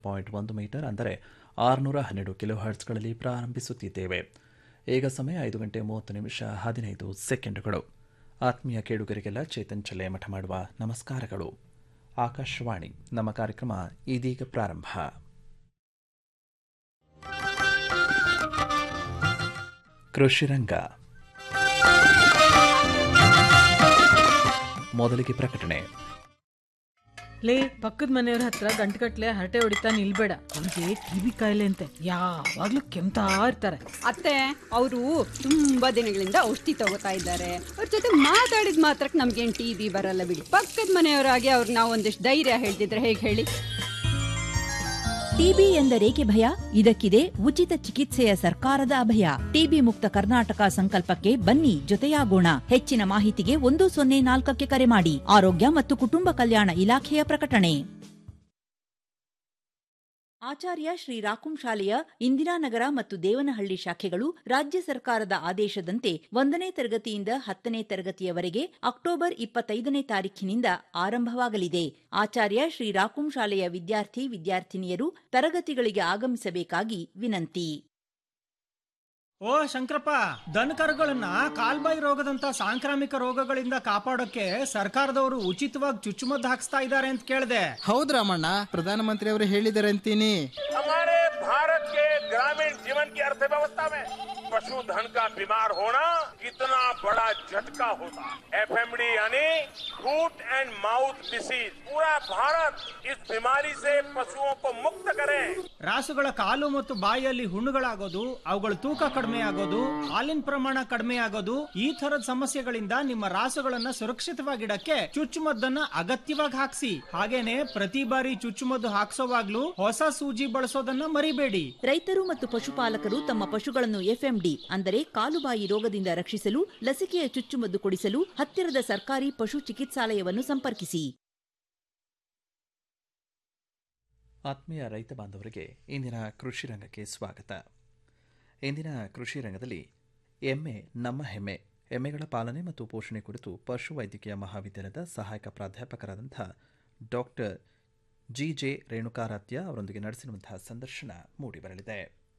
Point ಒಂದು metre ಅಂದರೆ ಆರುನೂರ ಹನ್ನೆರಡು ಕಿಲೋ ಹರ್ಟ್ಸ್ಗಳಲ್ಲಿ ಪ್ರಾರಂಭಿಸುತ್ತಿದ್ದೇವೆ ಈಗ ಸಮಯ ಐದು ಗಂಟೆ ಮೂವತ್ತು ನಿಮಿಷ ಹದಿನೈದು ಸೆಕೆಂಡುಗಳು ಆತ್ಮೀಯ ಕೇಳುಗರಿಗೆಲ್ಲ ಚೇತನ್ ಚಲೆ ಮಠ ಮಾಡುವ ನಮಸ್ಕಾರಗಳು ಆಕಾಶವಾಣಿ ನಮ್ಮ ಕಾರ್ಯಕ್ರಮ ಇದೀಗ ಪ್ರಾರಂಭ ಕೃಷಿರಂಗ ಮೊದಲಿಗೆ ಪ್ರಕಟಣೆ ಲೇ ಪಕ್ಕದ ಮನೆಯವ್ರ ಹತ್ರ ಗಂಟುಗಟ್ಲೆ ಹರಟೆ ಹೊಡಿತಾ ನಿಲ್ಬೇಡ ಅವ್ರಿಗೆ ಕಿವಿ ಕಾಯಿಲೆ ಅಂತೆ ಯಾವಾಗ್ಲೂ ಕೆಮ್ತಾ ಇರ್ತಾರೆ ಅತ್ತೆ ಅವರು ತುಂಬಾ ದಿನಗಳಿಂದ ಔಷಧಿ ತಗೋತಾ ಇದ್ದಾರೆ ಅವ್ರ ಜೊತೆ ಮಾತಾಡಿದ ಮಾತ್ರಕ್ಕೆ ನಮ್ಗೇನ್ ಟಿ ಬಿ ಬರಲ್ಲ ಬಿಡಿ ಪಕ್ಕದ ಮನೆಯವರಾಗಿ ಅವ್ರು ನಾವು ಒಂದಿಷ್ಟು ಧೈರ್ಯ ಹೇಳ್ತಿದ್ರೆ ಹೇಗೆ ಹೇಳಿ ಟಿಬಿ ಎಂದರೇಕೆ ಭಯ ಇದಕ್ಕಿದೆ ಉಚಿತ ಚಿಕಿತ್ಸೆಯ ಸರ್ಕಾರದ ಅಭಯ ಟಿಬಿ ಮುಕ್ತ ಕರ್ನಾಟಕ ಸಂಕಲ್ಪಕ್ಕೆ ಬನ್ನಿ ಜೊತೆಯಾಗೋಣ ಹೆಚ್ಚಿನ ಮಾಹಿತಿಗೆ ಒಂದು ಸೊನ್ನೆ ನಾಲ್ಕಕ್ಕೆ ಕರೆ ಮಾಡಿ ಆರೋಗ್ಯ ಮತ್ತು ಕುಟುಂಬ ಕಲ್ಯಾಣ ಇಲಾಖೆಯ ಪ್ರಕಟಣೆ ಆಚಾರ್ಯ ಶ್ರೀ ರಾಕುಂ ಶಾಲೆಯ ಇಂದಿರಾನಗರ ಮತ್ತು ದೇವನಹಳ್ಳಿ ಶಾಖೆಗಳು ರಾಜ್ಯ ಸರ್ಕಾರದ ಆದೇಶದಂತೆ ಒಂದನೇ ತರಗತಿಯಿಂದ ಹತ್ತನೇ ತರಗತಿಯವರೆಗೆ ಅಕ್ಟೋಬರ್ ಇಪ್ಪತ್ತೈದನೇ ತಾರೀಖಿನಿಂದ ಆರಂಭವಾಗಲಿದೆ ಆಚಾರ್ಯ ಶ್ರೀ ರಾಕುಂ ಶಾಲೆಯ ವಿದ್ಯಾರ್ಥಿ ವಿದ್ಯಾರ್ಥಿನಿಯರು ತರಗತಿಗಳಿಗೆ ಆಗಮಿಸಬೇಕಾಗಿ ವಿನಂತಿ ಓ ಶಂಕರಪ್ಪ ದನ ಕರುಗಳನ್ನ ಕಾಲ್ಬಾಯಿ ರೋಗದಂತ ಸಾಂಕ್ರಾಮಿಕ ರೋಗಗಳಿಂದ ಕಾಪಾಡೋಕೆ ಸರ್ಕಾರದವರು ಉಚಿತವಾಗಿ ಚುಚ್ಚುಮದ್ದು ಹಾಕ್ಸ್ತಾ ಇದ್ದಾರೆ ಅಂತ ಕೇಳಿದೆ ಹೌದ್ ರಾಮಣ್ಣ ಪ್ರಧಾನಮಂತ್ರಿ ಅವರು ಹೇಳಿದ್ದಾರೆ ಅಂತೀನಿ हमारे भारत के ग्रामीण जीवन की अर्थव्यवस्था में पशुधन का बीमार होना कितना बड़ा झटका होता है एफएमडी यानी फूट एंड माउथ डिसीज पूरा भारत इस बीमारी से पशुओं को मुक्त करे ರಾಸುಗಳ ಕಾಲು ಮತ್ತು ಬಾಯಿಯಲ್ಲಿ ಹುಣ್ಣುಗಳಾಗೋದು ಅವುಗಳ ತೂಕ ಕಡಿಮೆ ಆಗೋದು ಹಾಲಿನ ಪ್ರಮಾಣ ಕಡಿಮೆ ಆಗೋದು ಈ ತರದ ಸಮಸ್ಯೆಗಳಿಂದ ನಿಮ್ಮ ರಾಸುಗಳನ್ನ ಸುರಕ್ಷಿತವಾಗಿಡಕ್ಕೆ ಚುಚ್ಚುಮದ್ದನ್ನ ಅಗತ್ಯವಾಗಿ ಹಾಕ್ಸಿ ಹಾಗೇನೆ ಪ್ರತಿ ಬಾರಿ ಚುಚ್ಚುಮದ್ದು ಹಾಕ್ಸೋವಾಗ್ಲೂ ಹೊಸ ಸೂಜಿ ಬಳಸೋದನ್ನ ಮರಿಬೇಡಿ ರೈತರು ಮತ್ತು ಪಶುಪಾಲಕರು ತಮ್ಮ ಪಶುಗಳನ್ನು ಎಫ್ಎಂಡಿ ಅಂದರೆ ಕಾಲುಬಾಯಿ ರೋಗದಿಂದ ರಕ್ಷಿಸಲು ಲಸಿಕೆಯ ಚುಚ್ಚುಮದ್ದು ಕೊಡಿಸಲು ಹತ್ತಿರದ ಸರ್ಕಾರಿ ಪಶು ಚಿಕಿತ್ಸಾಲಯವನ್ನು ಸಂಪರ್ಕಿಸಿ ಆತ್ಮೀಯ ರೈತ ಬಾಂಧವರಿಗೆ ಇಂದಿನ ಕೃಷಿ ರಂಗಕ್ಕೆ ಸ್ವಾಗತ ಇಂದಿನ ಕೃಷಿ ರಂಗದಲ್ಲಿ ಎಮ್ಮೆ ನಮ್ಮ ಹೆಮ್ಮೆ ಎಮ್ಮೆಗಳ ಪಾಲನೆ ಮತ್ತು ಪೋಷಣೆ ಕುರಿತು ಪಶು ವೈದ್ಯಕೀಯ ಮಹಾವಿದ್ಯಾಲಯದ ಸಹಾಯಕ ಪ್ರಾಧ್ಯಾಪಕರಾದಂಥ ಡಾಕ್ಟರ್ ಜಿ ಜೆ ರೇಣುಕಾರಾಧ್ಯ ಅವರೊಂದಿಗೆ ನಡೆಸಿರುವಂತಹ ಸಂದರ್ಶನ ಮೂಡಿಬರಲಿದೆ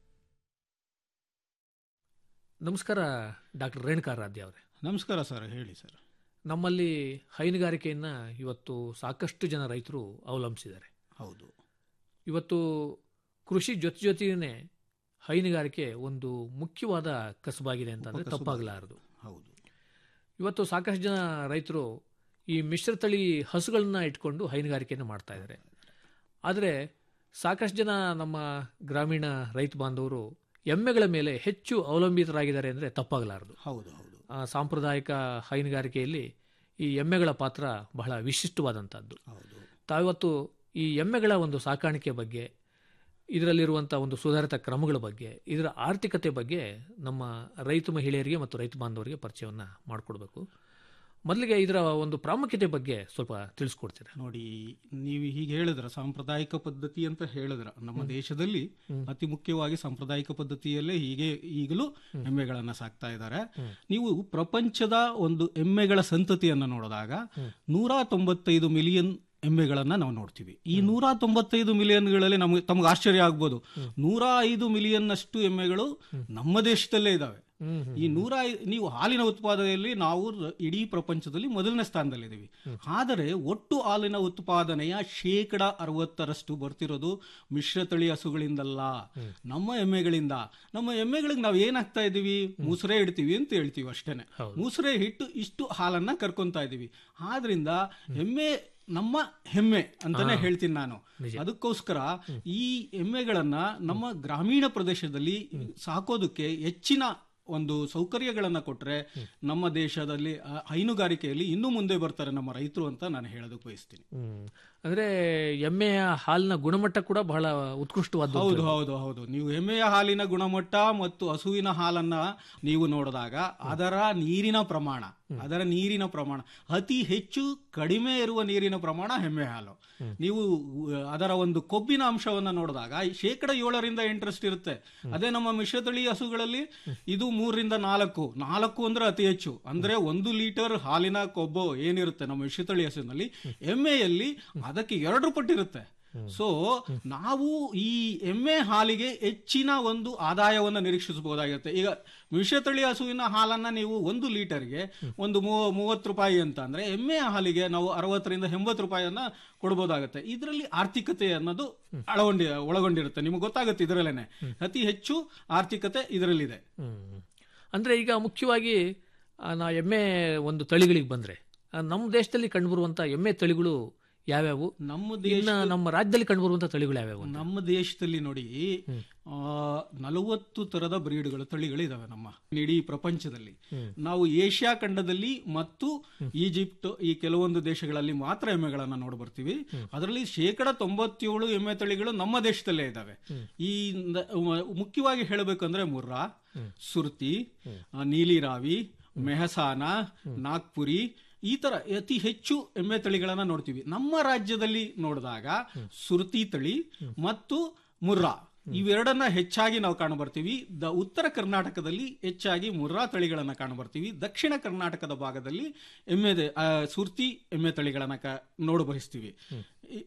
ನಮಸ್ಕಾರ ಡಾಕ್ಟರ್ ರೇಣುಕಾರಾಧ್ಯ ಅವರೇ ನಮಸ್ಕಾರ ಸರ್ ಹೇಳಿ ಸರ್ ನಮ್ಮಲ್ಲಿ ಹೈನುಗಾರಿಕೆಯನ್ನು ಇವತ್ತು ಸಾಕಷ್ಟು ಜನ ರೈತರು ಅವಲಂಬಿಸಿದ್ದಾರೆ ಹೌದು ಇವತ್ತು ಕೃಷಿ ಜೊತೆ ಜೊತೆಗೇ ಹೈನುಗಾರಿಕೆ ಒಂದು ಮುಖ್ಯವಾದ ಕಸಬಾಗಿದೆ ಅಂತಂದರೆ ಉಪಕಸುಬು. ತಪ್ಪಾಗಲಾರದು ಹೌದು ಇವತ್ತು ಸಾಕಷ್ಟು ಜನ ರೈತರು ಈ ಮಿಶ್ರತಳಿ ಹಸುಗಳನ್ನ ಇಟ್ಕೊಂಡು ಹೈನುಗಾರಿಕೆಯನ್ನು ಮಾಡ್ತಾ ಇದ್ದಾರೆ ಆದರೆ ಸಾಕಷ್ಟು ಜನ ನಮ್ಮ ಗ್ರಾಮೀಣ ರೈತ ಬಾಂಧವರು ಎಮ್ಮೆಗಳ ಮೇಲೆ ಹೆಚ್ಚು ಅವಲಂಬಿತರಾಗಿದ್ದಾರೆ ಅಂದರೆ ತಪ್ಪಾಗಲಾರದು ಹೌದು ಹೌದು ಆ, ಸಾಂಪ್ರದಾಯಿಕ ಹೈನುಗಾರಿಕೆಯಲ್ಲಿ ಈ ಎಮ್ಮೆಗಳ ಪಾತ್ರ ಬಹಳ ವಿಶಿಷ್ಟವಾದಂಥದ್ದು ಹೌದು ತಾವಿವತ್ತು ಈ ಎಮ್ಮೆಗಳ ಒಂದು ಸಾಕಾಣಿಕೆ ಬಗ್ಗೆ ಇದರಲ್ಲಿರುವಂಥ ಒಂದು ಸುಧಾರಿತ ಕ್ರಮಗಳ ಬಗ್ಗೆ ಇದರ ಆರ್ಥಿಕತೆ ಬಗ್ಗೆ ನಮ್ಮ ರೈತ ಮಹಿಳೆಯರಿಗೆ ಮತ್ತು ರೈತ ಬಾಂಧವರಿಗೆ ಪರಿಚಯವನ್ನು ಮಾಡಿಕೊಡ್ಬೇಕು ಮೊದಲಿಗೆ ಇದರ ಒಂದು ಪ್ರಾಮುಖ್ಯತೆ ಬಗ್ಗೆ ಸ್ವಲ್ಪ ತಿಳಿಸ್ಕೊಡ್ತೀರಾ ನೋಡಿ ನೀವು ಹೀಗೆ ಹೇಳಿದ್ರ ಸಾಂಪ್ರದಾಯಿಕ ಪದ್ಧತಿ ಅಂತ ಹೇಳಿದ್ರ ನಮ್ಮ ದೇಶದಲ್ಲಿ ಅತಿ ಮುಖ್ಯವಾಗಿ ಸಾಂಪ್ರದಾಯಿಕ ಪದ್ಧತಿಯಲ್ಲೇ ಹೀಗೆ ಈಗಲೂ ಎಮ್ಮೆಗಳನ್ನ ಸಾಕ್ತಾ ಇದ್ದಾರೆ ನೀವು ಪ್ರಪಂಚದ ಒಂದು ಎಮ್ಮೆಗಳ ಸಂತತಿಯನ್ನ ನೋಡಿದಾಗ ನೂರ ತೊಂಬತ್ತೈದು ಮಿಲಿಯನ್ ಎಮ್ಮೆಗಳನ್ನ ನಾವು ನೋಡ್ತೀವಿ ಈ ನೂರ ತೊಂಬತ್ತೈದು ಮಿಲಿಯನ್ಗಳಲ್ಲಿ ನಮಗೆ ತಮ್ಗೆ ಆಶ್ಚರ್ಯ ಆಗ್ಬೋದು ನೂರ ಐದು ಮಿಲಿಯನ್ ಅಷ್ಟು ಎಮ್ಮೆಗಳು ನಮ್ಮ ದೇಶದಲ್ಲೇ ಇದಾವೆ ಈ ನೂರ ಐ- ನೀವು ಹಾಲಿನ ಉತ್ಪಾದನೆಯಲ್ಲಿ ನಾವು ರ- ಇಡೀ ಪ್ರಪಂಚದಲ್ಲಿ ಮೊದಲನೇ ಸ್ಥಾನದಲ್ಲಿದ್ದೀವಿ ಆದರೆ ಒಟ್ಟು ಹಾಲಿನ ಉತ್ಪಾದನೆಯ ಶೇಕಡ ಅರವತ್ತರಷ್ಟು ಬರ್ತಿರೋದು ಮಿಶ್ರತಳಿ ಹಸುಗಳಿಂದಲ್ಲ ನಮ್ಮ ಎಮ್ಮೆಗಳಿಂದ ನಮ್ಮ ಎಮ್ಮೆಗಳಿಗೆ ನಾವು ಏನಾಗ್ತಾ ಇದೀವಿ ಮುಸುರೆ ಇಡ್ತೀವಿ ಅಂತ ಹೇಳ್ತೀವಿ ಅಷ್ಟೇನೆ ಮುಸುರೆ ಇಟ್ಟು ಇಷ್ಟು ಹಾಲನ್ನ ಕರ್ಕೊಂತಾ ಇದೀವಿ ಆದ್ರಿಂದ ಎಮ್ಮೆ ನಮ್ಮ ಹೆಮ್ಮೆ ಅಂತಾನೆ ಹೇಳ್ತೀನಿ ನಾನು ಅದಕ್ಕೋಸ್ಕರ ಈ ಎಮ್ಮೆಗಳನ್ನ ನಮ್ಮ ಗ್ರಾಮೀಣ ಪ್ರದೇಶದಲ್ಲಿ ಸಾಕೋದಕ್ಕೆ ಹೆಚ್ಚಿನ ಒಂದು ಸೌಕರ್ಯಗಳನ್ನ ಕೊಟ್ರೆ ನಮ್ಮ ದೇಶದಲ್ಲಿ ಆ, ಹೈನುಗಾರಿಕೆಯಲ್ಲಿ ಇನ್ನೂ ಮುಂದೆ ಬರ್ತಾರೆ ನಮ್ಮ ರೈತರು ಅಂತ ನಾನು ಹೇಳೋದಕ್ಕೆ ಬಯಸ್ತೀನಿ ಹ್ಮ್. ಅಂದ್ರೆ ಎಮ್ಮೆಯ ಹಾಲಿನ ಗುಣಮಟ್ಟ ಕೂಡ ಬಹಳ ಉತ್ಕೃಷ್ಟವಾದ ಹೌದು ಹೌದು ಹೌದು ನೀವು ಎಮ್ಮೆಯ ಹಾಲಿನ ಗುಣಮಟ್ಟ ಮತ್ತು ಹಸುವಿನ ಹಾಲನ್ನ ನೀವು ನೋಡಿದಾಗ ಅದರ ನೀರಿನ ಪ್ರಮಾಣ ಅದರ ನೀರಿನ ಪ್ರಮಾಣ ಅತಿ ಹೆಚ್ಚು ಕಡಿಮೆ ಇರುವ ನೀರಿನ ಪ್ರಮಾಣ ಎಮ್ಮೆ ಹಾಲು ನೀವು ಅಹ್, ಅದರ ಒಂದು ಕೊಬ್ಬಿನ ಅಂಶವನ್ನ ನೋಡಿದಾಗ ಈ ಶೇಕಡ ಏಳರಿಂದ ಎಂಟರಷ್ಟು ಇರುತ್ತೆ ಅದೇ ನಮ್ಮ ಮಿಶ್ರತಳಿ ಹಸುಗಳಲ್ಲಿ ಇದು ಮೂರರಿಂದ ನಾಲ್ಕು ನಾಲ್ಕು ಅಂದ್ರೆ ಅತಿ ಹೆಚ್ಚು ಅಂದ್ರೆ ಒಂದು ಲೀಟರ್ ಹಾಲಿನ ಕೊಬ್ಬು ಏನಿರುತ್ತೆ ನಮ್ಮ ಮಿಶ್ರತಳಿ ಹಸುವಿನಲ್ಲಿ ಎಮ್ಮೆಯಲ್ಲಿ ಅದಕ್ಕೆ ಎರಡು ಪಟ್ಟಿರುತ್ತೆ ಸೊ ನಾವು ಈ ಎಮ್ಮೆ ಹಾಲಿಗೆ ಹೆಚ್ಚಿನ ಒಂದು ಆದಾಯವನ್ನು ನಿರೀಕ್ಷಿಸಬಹುದಾಗಿರುತ್ತೆ ಈಗ ಮಿಶ್ರತಳಿ ಹಸುವಿನ ಹಾಲನ್ನ ನೀವು ಒಂದು ಲೀಟರ್ಗೆ ಒಂದು ಮೂವ- ಮೂವತ್ತು ರೂಪಾಯಿ ಅಂತ ಅಂದ್ರೆ ಎಮ್ಮೆ ಹಾಲಿಗೆ ನಾವು ಅರವತ್ತರಿಂದ ಎಂಬತ್ತು ರೂಪಾಯಿಯನ್ನ ಕೊಡಬಹುದಾಗುತ್ತೆ ಇದರಲ್ಲಿ ಆರ್ಥಿಕತೆ ಅನ್ನೋದು ಅಳಗೊಂಡಿ ಒಳಗೊಂಡಿರುತ್ತೆ ನಿಮ್ಗೆ ಗೊತ್ತಾಗುತ್ತೆ ಇದರಲ್ಲೇನೆ ಅತಿ ಹೆಚ್ಚು ಆರ್ಥಿಕತೆ ಇದರಲ್ಲಿದೆ ಹ್ಮ್. ಅಂದ್ರೆ ಈಗ ಮುಖ್ಯವಾಗಿ ಆ, ನಾ ಎಮ್ಮೆ ಒಂದು ತಳಿಗಳಿಗೆ ಬಂದ್ರೆ ಆ, ನಮ್ಮ ದೇಶದಲ್ಲಿ ಕಂಡುಬರುವಂತ ಎಮ್ಮೆ ತಳಿಗಳು ಯಾವ್ಯಾವು ನಮ್ಮ ಇನ್ನ ದೇಶ ನಮ್ಮ ರಾಜ್ಯದಲ್ಲಿ ಕಂಡುಬರುವಂತ ತಳಿಗಳು ಯಾವ್ಯಾವು ಅಂತ? ನಮ್ಮ ದೇಶದಲ್ಲಿ ನೋಡಿ ಆ, ನಲವತ್ತು ತರದ ಬ್ರೀಡ್ಗಳು ತಳಿಗಳಿದಾವೆ ನಮ್ಮ ಇಡೀ ಪ್ರಪಂಚದಲ್ಲಿ ನಾವು ಏಷ್ಯಾ ಖಂಡದಲ್ಲಿ ಮತ್ತು ಈಜಿಪ್ಟ್ ಈ ಕೆಲವೊಂದು ದೇಶಗಳಲ್ಲಿ ಮಾತ್ರ ಎಮ್ಮೆಗಳನ್ನ ನೋಡ್ ಬರ್ತೀವಿ ಅದರಲ್ಲಿ ಶೇಕಡ ತೊಂಬತ್ತೇಳು ಎಮ್ಮೆ ತಳಿಗಳು ನಮ್ಮ ದೇಶದಲ್ಲೇ ಇದಾವೆ ಈ ನ- ಮ- ಮುಖ್ಯವಾಗಿ ಹೇಳಬೇಕಂದ್ರೆ ಮುರ್ರಾ ಸುರ್ತಿ ಆ, ನೀಲಿ ರಾವಿ ಮೆಹಸಾನ ನಾಗ್ಪುರಿ ಈ ತರ ಅತಿ ಹೆಚ್ಚು ಎಮ್ಮೆ ತಳಿಗಳನ್ನ ನೋಡ್ತೀವಿ ನಮ್ಮ ರಾಜ್ಯದಲ್ಲಿ ನೋಡಿದಾಗ ಸುರ್ತಿ ತಳಿ ಮತ್ತು ಮುರ್ರಾ ಇವೆರಡನ್ನ ಹೆಚ್ಚಾಗಿ ನಾವು ಕಾಣಬರ್ತೀವಿ ದ ಉತ್ತರ ಕರ್ನಾಟಕದಲ್ಲಿ ಹೆಚ್ಚಾಗಿ ಮುರ್ರಾ ತಳಿಗಳನ್ನ ಕಾಣಬರ್ತೀವಿ ದಕ್ಷಿಣ ಕರ್ನಾಟಕದ ಭಾಗದಲ್ಲಿ ಎಮ್ಮೆ ಆ, ಸುರ್ತಿ ಎಮ್ಮೆ ತಳಿಗಳನ್ನ ಕ- ನೋಡಬಯಸ್ತೀವಿ ಈ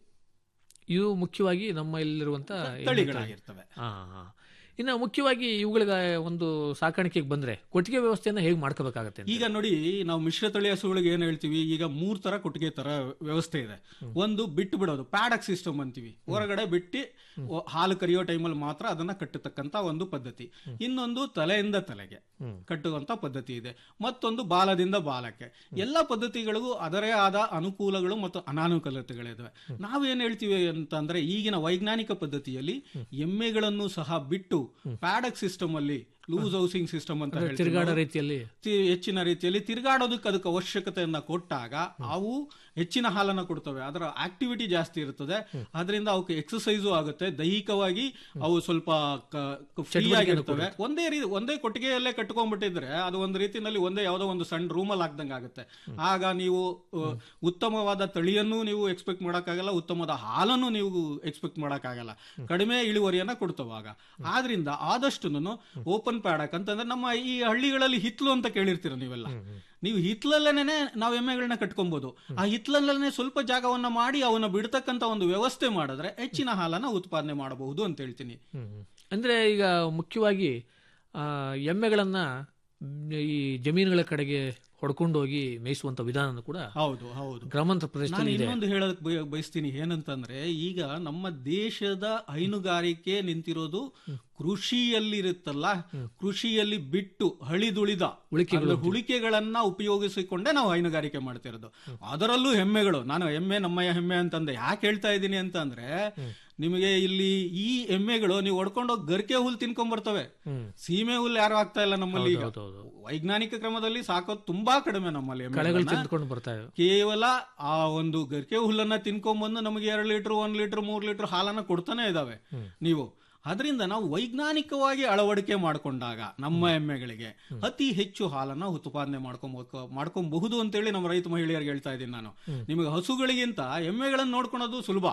ಇವು ಮುಖ್ಯವಾಗಿ ನಮ್ಮ ಇಲ್ಲಿರುವಂತ ಎಮ್ಮೆ ತಳಿ. ತಳಿಗಳಾಗಿರ್ತವೆ ಹಾ ಹಾ. ಇನ್ನು ಮುಖ್ಯವಾಗಿ ಇವುಗಳಿಗೆ ಒಂದು ಸಾಕಾಣಿಕೆಗೆ ಬಂದ್ರೆ ಕೊಟ್ಟಿಗೆ ವ್ಯವಸ್ಥೆಯನ್ನ ಹೇಗೆ ಮಾಡ್ಕೋಬೇಕಾಗತ್ತೆ ಅಂತ? ಈಗ ನೋಡಿ ನಾವು ಮಿಶ್ರತಳಿ ಹಸುಗಳಿಗೆ ಏನ್ ಹೇಳ್ತೀವಿ ಈಗ ಮೂರ್ ತರ ಕೊಟ್ಟಿಗೆ ತರ ವ್ಯವಸ್ಥೆ ಇದೆ ಒಂದು ಬಿಟ್ಟು ಬಿಡೋದು ಪ್ಯಾಡಕ್ ಸಿಸ್ಟಮ್ ಅಂತೀವಿ ಹೊರಗಡೆ ಬಿಟ್ಟು ಒ- ಹಾಲು ಕರಿಯೋ ಟೈಮಲ್ಲಿ ಮಾತ್ರ ಅದನ್ನ ಕಟ್ಟತಕ್ಕಂತ ಒಂದು ಪದ್ಧತಿ ಇನ್ನೊಂದು ತಲೆಯಿಂದ ತಲೆಗೆ ಕಟ್ಟುವಂತ ಪದ್ಧತಿ ಇದೆ ಮತ್ತೊಂದು ಬಾಲದಿಂದ ಬಾಲಕ್ಕೆ ಎಲ್ಲ ಪದ್ಧತಿಗಳಿಗೂ ಅದರೇ ಆದ ಅನುಕೂಲಗಳು ಮತ್ತು ಅನಾನುಕೂಲತೆಗಳಿದಾವೆ ನಾವೇನ್ ಹೇಳ್ತೀವಿ ಅಂತಂದ್ರೆ ಈಗಿನ ವೈಜ್ಞಾನಿಕ ಪದ್ಧತಿಯಲ್ಲಿ ಎಮ್ಮೆಗಳನ್ನು ಸಹ ಬಿಟ್ಟು ಪ್ಯಾಡಕ್ ಸಿಸ್ಟಮ್ ಅಲ್ಲಿ ಲೂಸ್ ಹೌಸಿಂಗ್ ಸಿಸ್ಟಮ್ ಅಂತ ಅಂದ್ರೆ ಹೇಳ್ತೀವಿ ತಿರುಗಾಡೋ ನಾವು. ರೀತಿಯಲ್ಲಿ ತಿ- ಹೆಚ್ಚಿನ ರೀತಿಯಲ್ಲಿ ತಿರುಗಾಡೋದಕ್ಕೆ ಅದಕ್ಕೆ ಅವಶ್ಯಕತೆಯನ್ನ ಕೊಟ್ಟಾಗ ಅವು ಹೆಚ್ಚಿನ ಹಾಲನ್ನ ಕೊಡ್ತವೆ ಅದರ ಆಕ್ಟಿವಿಟಿ ಜಾಸ್ತಿ ಇರುತ್ತದೆ ಅದರಿಂದ ಅವಕ್ಕೆ ಎಕ್ಸಸೈಸು ಆಗುತ್ತೆ ದೈಹಿಕವಾಗಿ ಅವು ಸ್ವಲ್ಪ ಫ್ರೀ ಚಟುವಟಿಕೆಯನ್ನು ಆಗಿರ್ತವೆ ಒಂದೇ ರೀ ಒಂದೇ ಕೊಟ್ಟಿಗೆಯಲ್ಲೇ ಕಟ್ಕೊಂಡ್ಬಿಟ್ಟಿದ್ರೆ ಅದು ಒಂದು ರೀತಿನಲ್ಲಿ ಒಂದೇ ಯಾವುದೋ ಒಂದು ಸಣ್ಣ ರೂಮಲ್ಲಿ ಹಾಕ್ದಂಗೆ ಆಗುತ್ತೆ ಆಗ ನೀವು ಅಹ್, ಉತ್ತಮವಾದ ತಳಿಯನ್ನು ನೀವು ಎಕ್ಸ್ಪೆಕ್ಟ್ ಮಾಡೋಕ್ಕಾಗಲ್ಲ ಉತ್ತಮವಾದ ಹಾಲನ್ನು ನೀವು ಎಕ್ಸ್ಪೆಕ್ಟ್ ಮಾಡೋಕ್ಕಾಗಲ್ಲ ಕಡಿಮೆ ಇಳುವರಿಯನ್ನ ಕೊಡ್ತವಾಗ ಆದ್ರಿಂದ ಆದಷ್ಟು ಓಪನ್ ಪ್ಯಾಡಕ್ ಅಂತಂದ್ರೆ ನಮ್ಮ ಈ ಹಳ್ಳಿಗಳಲ್ಲಿ ಹಿತ್ಲು ಅಂತ ಕೇಳಿರ್ತೀರ ನೀವೆಲ್ಲ ನೀವು ಹಿತ್ಲಲ್ಲೇನೆ ನಾವು ಎಮ್ಮೆಗಳನ್ನ ಕಟ್ಕೊಬಹುದು ಆ ಹಿತ್ಲಲ್ಲೇ ಸ್ವಲ್ಪ ಜಾಗವನ್ನ ಮಾಡಿ ಅವನ್ನ ಬಿಡ್ತಕ್ಕಂತ ಒಂದು ವ್ಯವಸ್ಥೆ ಮಾಡಿದ್ರೆ ಹೆಚ್ಚಿನ ಹಾಲನ್ನ ಉತ್ಪಾದನೆ ಮಾಡಬಹುದು ಅಂತ ಹೇಳ್ತೀನಿ ಹ್ಮ್. ಅಂದ್ರೆ ಈಗ ಮುಖ್ಯವಾಗಿ ಆ, ಎಮ್ಮೆಗಳನ್ನ ಮ್, ಈ ಜಮೀನುಗಳ ಕಡೆಗೆ ಹೊಡ್ಕೊಂಡು ಹೋಗಿ ಮೇಯಿಸುವಂತ ವಿಧಾನ ಕೂಡ ಹೌದು ಹೌದು ಗ್ರಾಮಾಂತರ ನಾನು ಪ್ರದೇಶದಲ್ಲಿ ಇದೆ ಇನ್ನೊಂದು ಹೇಳಕ್ ಬಯ- ಬಯಸ್ತೀನಿ ಏನಂತಂದ್ರೆ ಈಗ ನಮ್ಮ ದೇಶದ ಹೈನುಗಾರಿಕೆ ನಿಂತಿರೋದು ಕೃಷಿಯಲ್ಲಿರುತ್ತಲ್ಲ ಕೃಷಿಯಲ್ಲಿ ಬಿಟ್ಟು ಹಳಿದುಳಿದ ಉಳಿಕೆಗಳು ಅಂದ್ರೆ ಉಳಿಕೆಗಳನ್ನ ಉಪಯೋಗಿಸಿಕೊಂಡೇ ನಾವು ಹೈನುಗಾರಿಕೆ ಮಾಡ್ತಿರೋದು ಅದರಲ್ಲೂ ಹೆಮ್ಮೆಗಳು ನಾನು ಎಮ್ಮೆ ನಮ್ಮಯ್ಯ ಹೆಮ್ಮೆ ಅಂತಂದೆ ಯಾಕೆ ಹೇಳ್ತಾ ಇದ್ದೀನಿ ಅಂತಂದ್ರೆ ನಿಮಗೆ ಇಲ್ಲಿ ಈ ಎಮ್ಮೆಗಳು ನೀವು ಹೊಡ್ಕೊಂಡೋಗಿ ಗರ್ಕೆ ಹುಲ್ ತಿನ್ಕೊಂಡ್ ಬರ್ತವೆ ಸೀಮೆ ಹುಲ್ ಯಾರು ಆಗ್ತಾ ಇಲ್ಲ ನಮ್ಮಲ್ಲಿ ಈಗ ಹೌದೌದು. ವೈಜ್ಞಾನಿಕ ಕ್ರಮದಲ್ಲಿ ಸಾಕೋದು ತುಂಬಾ ಕಡಿಮೆ ನಮ್ಮಲ್ಲಿ ಕಳೆಗಳು ಎಮ್ಮೆಗಳನ್ನ. ತಿಂದ್ಕೊಂಡು ಬರ್ತಾವೆ ಕೇವಲ ಆ ಒಂದು ಗರಿಕೆ ಹುಲ್ಲನ್ನ ತಿನ್ಕೊಂಡ್ಬಂದು ನಮಗೆ ಎರಡು ಲೀಟರ್ ಒಂದ್ ಲೀಟರ್ ಮೂರ್ ಲೀಟರ್ ಹಾಲನ್ನ ಕೊಡ್ತಾನೆ ಇದಾವೆ ನೀವು ಅದರಿಂದ ನಾವು ವೈಜ್ಞಾನಿಕವಾಗಿ ಅಳವಡಿಕೆ ಮಾಡಿಕೊಂಡಾಗ ನಮ್ಮ ಎಮ್ಮೆಗಳಿಗೆ ಅತಿ ಹೆಚ್ಚು ಹಾಲನ್ನ ಉತ್ಪಾದನೆ ಮಾಡ್ಕೊಬೇಕು ಮಾಡ್ಕೊಬಹುದು ಅಂತೇಳಿ ನಮ್ಮ ರೈತ ಮಹಿಳೆಯರಿಗೆ ಹೇಳ್ತಾ ಇದ್ದೀನಿ ನಾನು ನಿಮಗೆ ಹಸುಗಳಿಗಿಂತ ಎಮ್ಮೆಗಳನ್ನ ನೋಡ್ಕೊಳೋದು ಸುಲಭ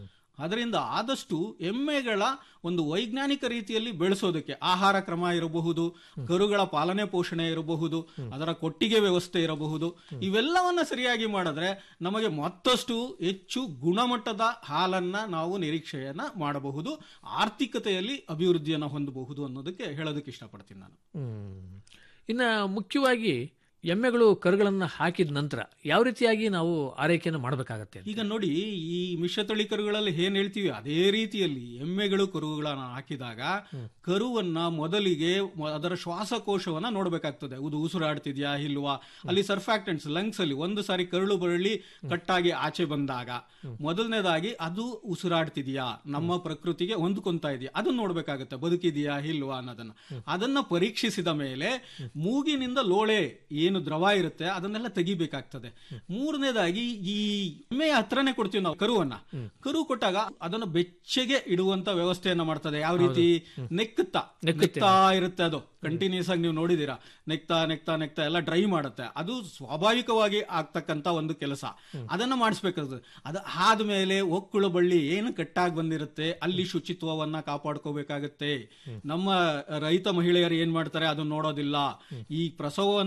ಅದರಿಂದ ಆದಷ್ಟು ಎಮ್ಮೆಗಳ ಒಂದು ವೈಜ್ಞಾನಿಕ ರೀತಿಯಲ್ಲಿ ಬೆಳೆಸೋದಕ್ಕೆ ಆಹಾರ ಕ್ರಮ ಇರಬಹುದು ಕರುಗಳ ಪಾಲನೆ ಪೋಷಣೆ ಇರಬಹುದು ಅದರ ಕೊಟ್ಟಿಗೆ ವ್ಯವಸ್ಥೆ ಇರಬಹುದು ಇವೆಲ್ಲವನ್ನ ಸರಿಯಾಗಿ ಮಾಡಿದ್ರೆ ನಮಗೆ ಮತ್ತಷ್ಟು ಹೆಚ್ಚು ಗುಣಮಟ್ಟದ ಹಾಲನ್ನ ನಾವು ನಿರೀಕ್ಷೆಯನ್ನ ಮಾಡಬಹುದು ಆರ್ಥಿಕತೆಯಲ್ಲಿ ಅಭಿವೃದ್ಧಿಯನ್ನ ಹೊಂದಬಹುದು ಅನ್ನೋದಕ್ಕೆ ಹೇಳೋದಕ್ಕೆ ಇಷ್ಟಪಡ್ತೀನಿ ನಾನು ಹ್ಮ್. ಇನ್ನ ಮುಖ್ಯವಾಗಿ ಎಮ್ಮೆಗಳು ಕರುಗಳನ್ನ ಹಾಕಿದ ನಂತರ ಯಾವ ರೀತಿಯಾಗಿ ನಾವು ಆರೈಕೆಯನ್ನು ಮಾಡಬೇಕಾಗತ್ತೆ ಈಗ ನೋಡಿ ಈ ಮಿಶ್ರತಳಿ ಕರುಗಳಲ್ಲಿ ಏನ್ ಹೇಳ್ತೀವಿ ಅದೇ ರೀತಿಯಲ್ಲಿ ಎಮ್ಮೆಗಳು ಕರುಗಳನ್ನ ಹಾಕಿದಾಗ ಕರುವನ್ನ ಮೊದಲಿಗೆ ಮ- ಅದರ ಶ್ವಾಸಕೋಶವನ್ನ ನೋಡ್ಬೇಕಾಗ್ತದೆ ಅದು ಉಸಿರಾಡ್ತಿದ್ಯಾ ಇಲ್ವಾ ಅಲ್ಲಿ ಸರ್ಫ್ಯಾಕ್ಟೆಂಟ್ಸ್ ಲಂಗ್ಸ್ ಅಲ್ಲಿ ಒಂದು ಸಾರಿ ಕರುಳು ಬರಳಿ ಕಟ್ಟಾಗಿ ಆಚೆ ಬಂದಾಗ ಮೊದಲನೇದಾಗಿ ಅದು ಉಸಿರಾಡ್ತಿದ್ಯಾ ನಮ್ಮ ಪ್ರಕೃತಿಗೆ ಹೊಂದ್ಕೊಂತಾ ಇದೆಯಾ ಅದನ್ನ ನೋಡ್ಬೇಕಾಗುತ್ತೆ ಬದುಕಿದೆಯಾ ಇಲ್ವಾ ಅನ್ನೋದನ್ನ ಅದನ್ನ ಪರೀಕ್ಷಿಸಿದ ಮೇಲೆ ಮೂಗಿನಿಂದ ಲೋಳೆ ಏನು ದ್ರವ ಇರುತ್ತೆ ಅದನ್ನೆಲ್ಲ ತೆಗಿಬೇಕಾಗ್ತದೆ ಮೂರನೇದಾಗಿ ಈ ಎಮ್ಮೆಯ ಹತ್ರನೇ ಕೊಡ್ತೀವಿ ನಾವು ಕರುವನ್ನ ಕರು ಕೊಟ್ಟಾಗ ಅದನ್ನು ಬೆಚ್ಚಗೆ ಇಡುವಂತ ವ್ಯವಸ್ಥೆಯನ್ನ ಮಾಡ್ತದೆ ಯಾವ ರೀತಿ ನೆಕ್ಕುತ್ತಾ ನೆಕ್ತಾ ಇರುತ್ತೆ ಅದು ಕಂಟಿನ್ಯೂಸ್ ಆಗಿ ನೀವು ನೋಡಿದೀರಾ ನೆಕ್ತಾ ನೆಕ್ತಾ ನೆಕ್ತಾ ಎಲ್ಲ ಡ್ರೈ ಮಾಡುತ್ತೆ ಅದು ಸ್ವಾಭಾವಿಕವಾಗಿ ಆಗ್ತಕ್ಕಂತ ಒಂದು ಕೆಲಸ ಅದನ್ನ ಮಾಡಿಸ್ಬೇಕಾಗ್ತದೆ ಅದು ಆದ್ಮೇಲೆ ಒಕ್ಕುಳು ಬಳ್ಳಿ ಏನು ಕಟ್ಟಾಗಿ ಬಂದಿರುತ್ತೆ ಅಲ್ಲಿ ಶುಚಿತ್ವವನ್ನ ಕಾಪಾಡ್ಕೋಬೇಕಾಗತ್ತೆ ನಮ್ಮ ರೈತ ಮಹಿಳೆಯರು ಏನ್ ಮಾಡ್ತಾರೆ ಅದನ್ನ ನೋಡೋದಿಲ್ಲ ಈ ಪ್ರಸವವನ್ನು ಶುಚಿ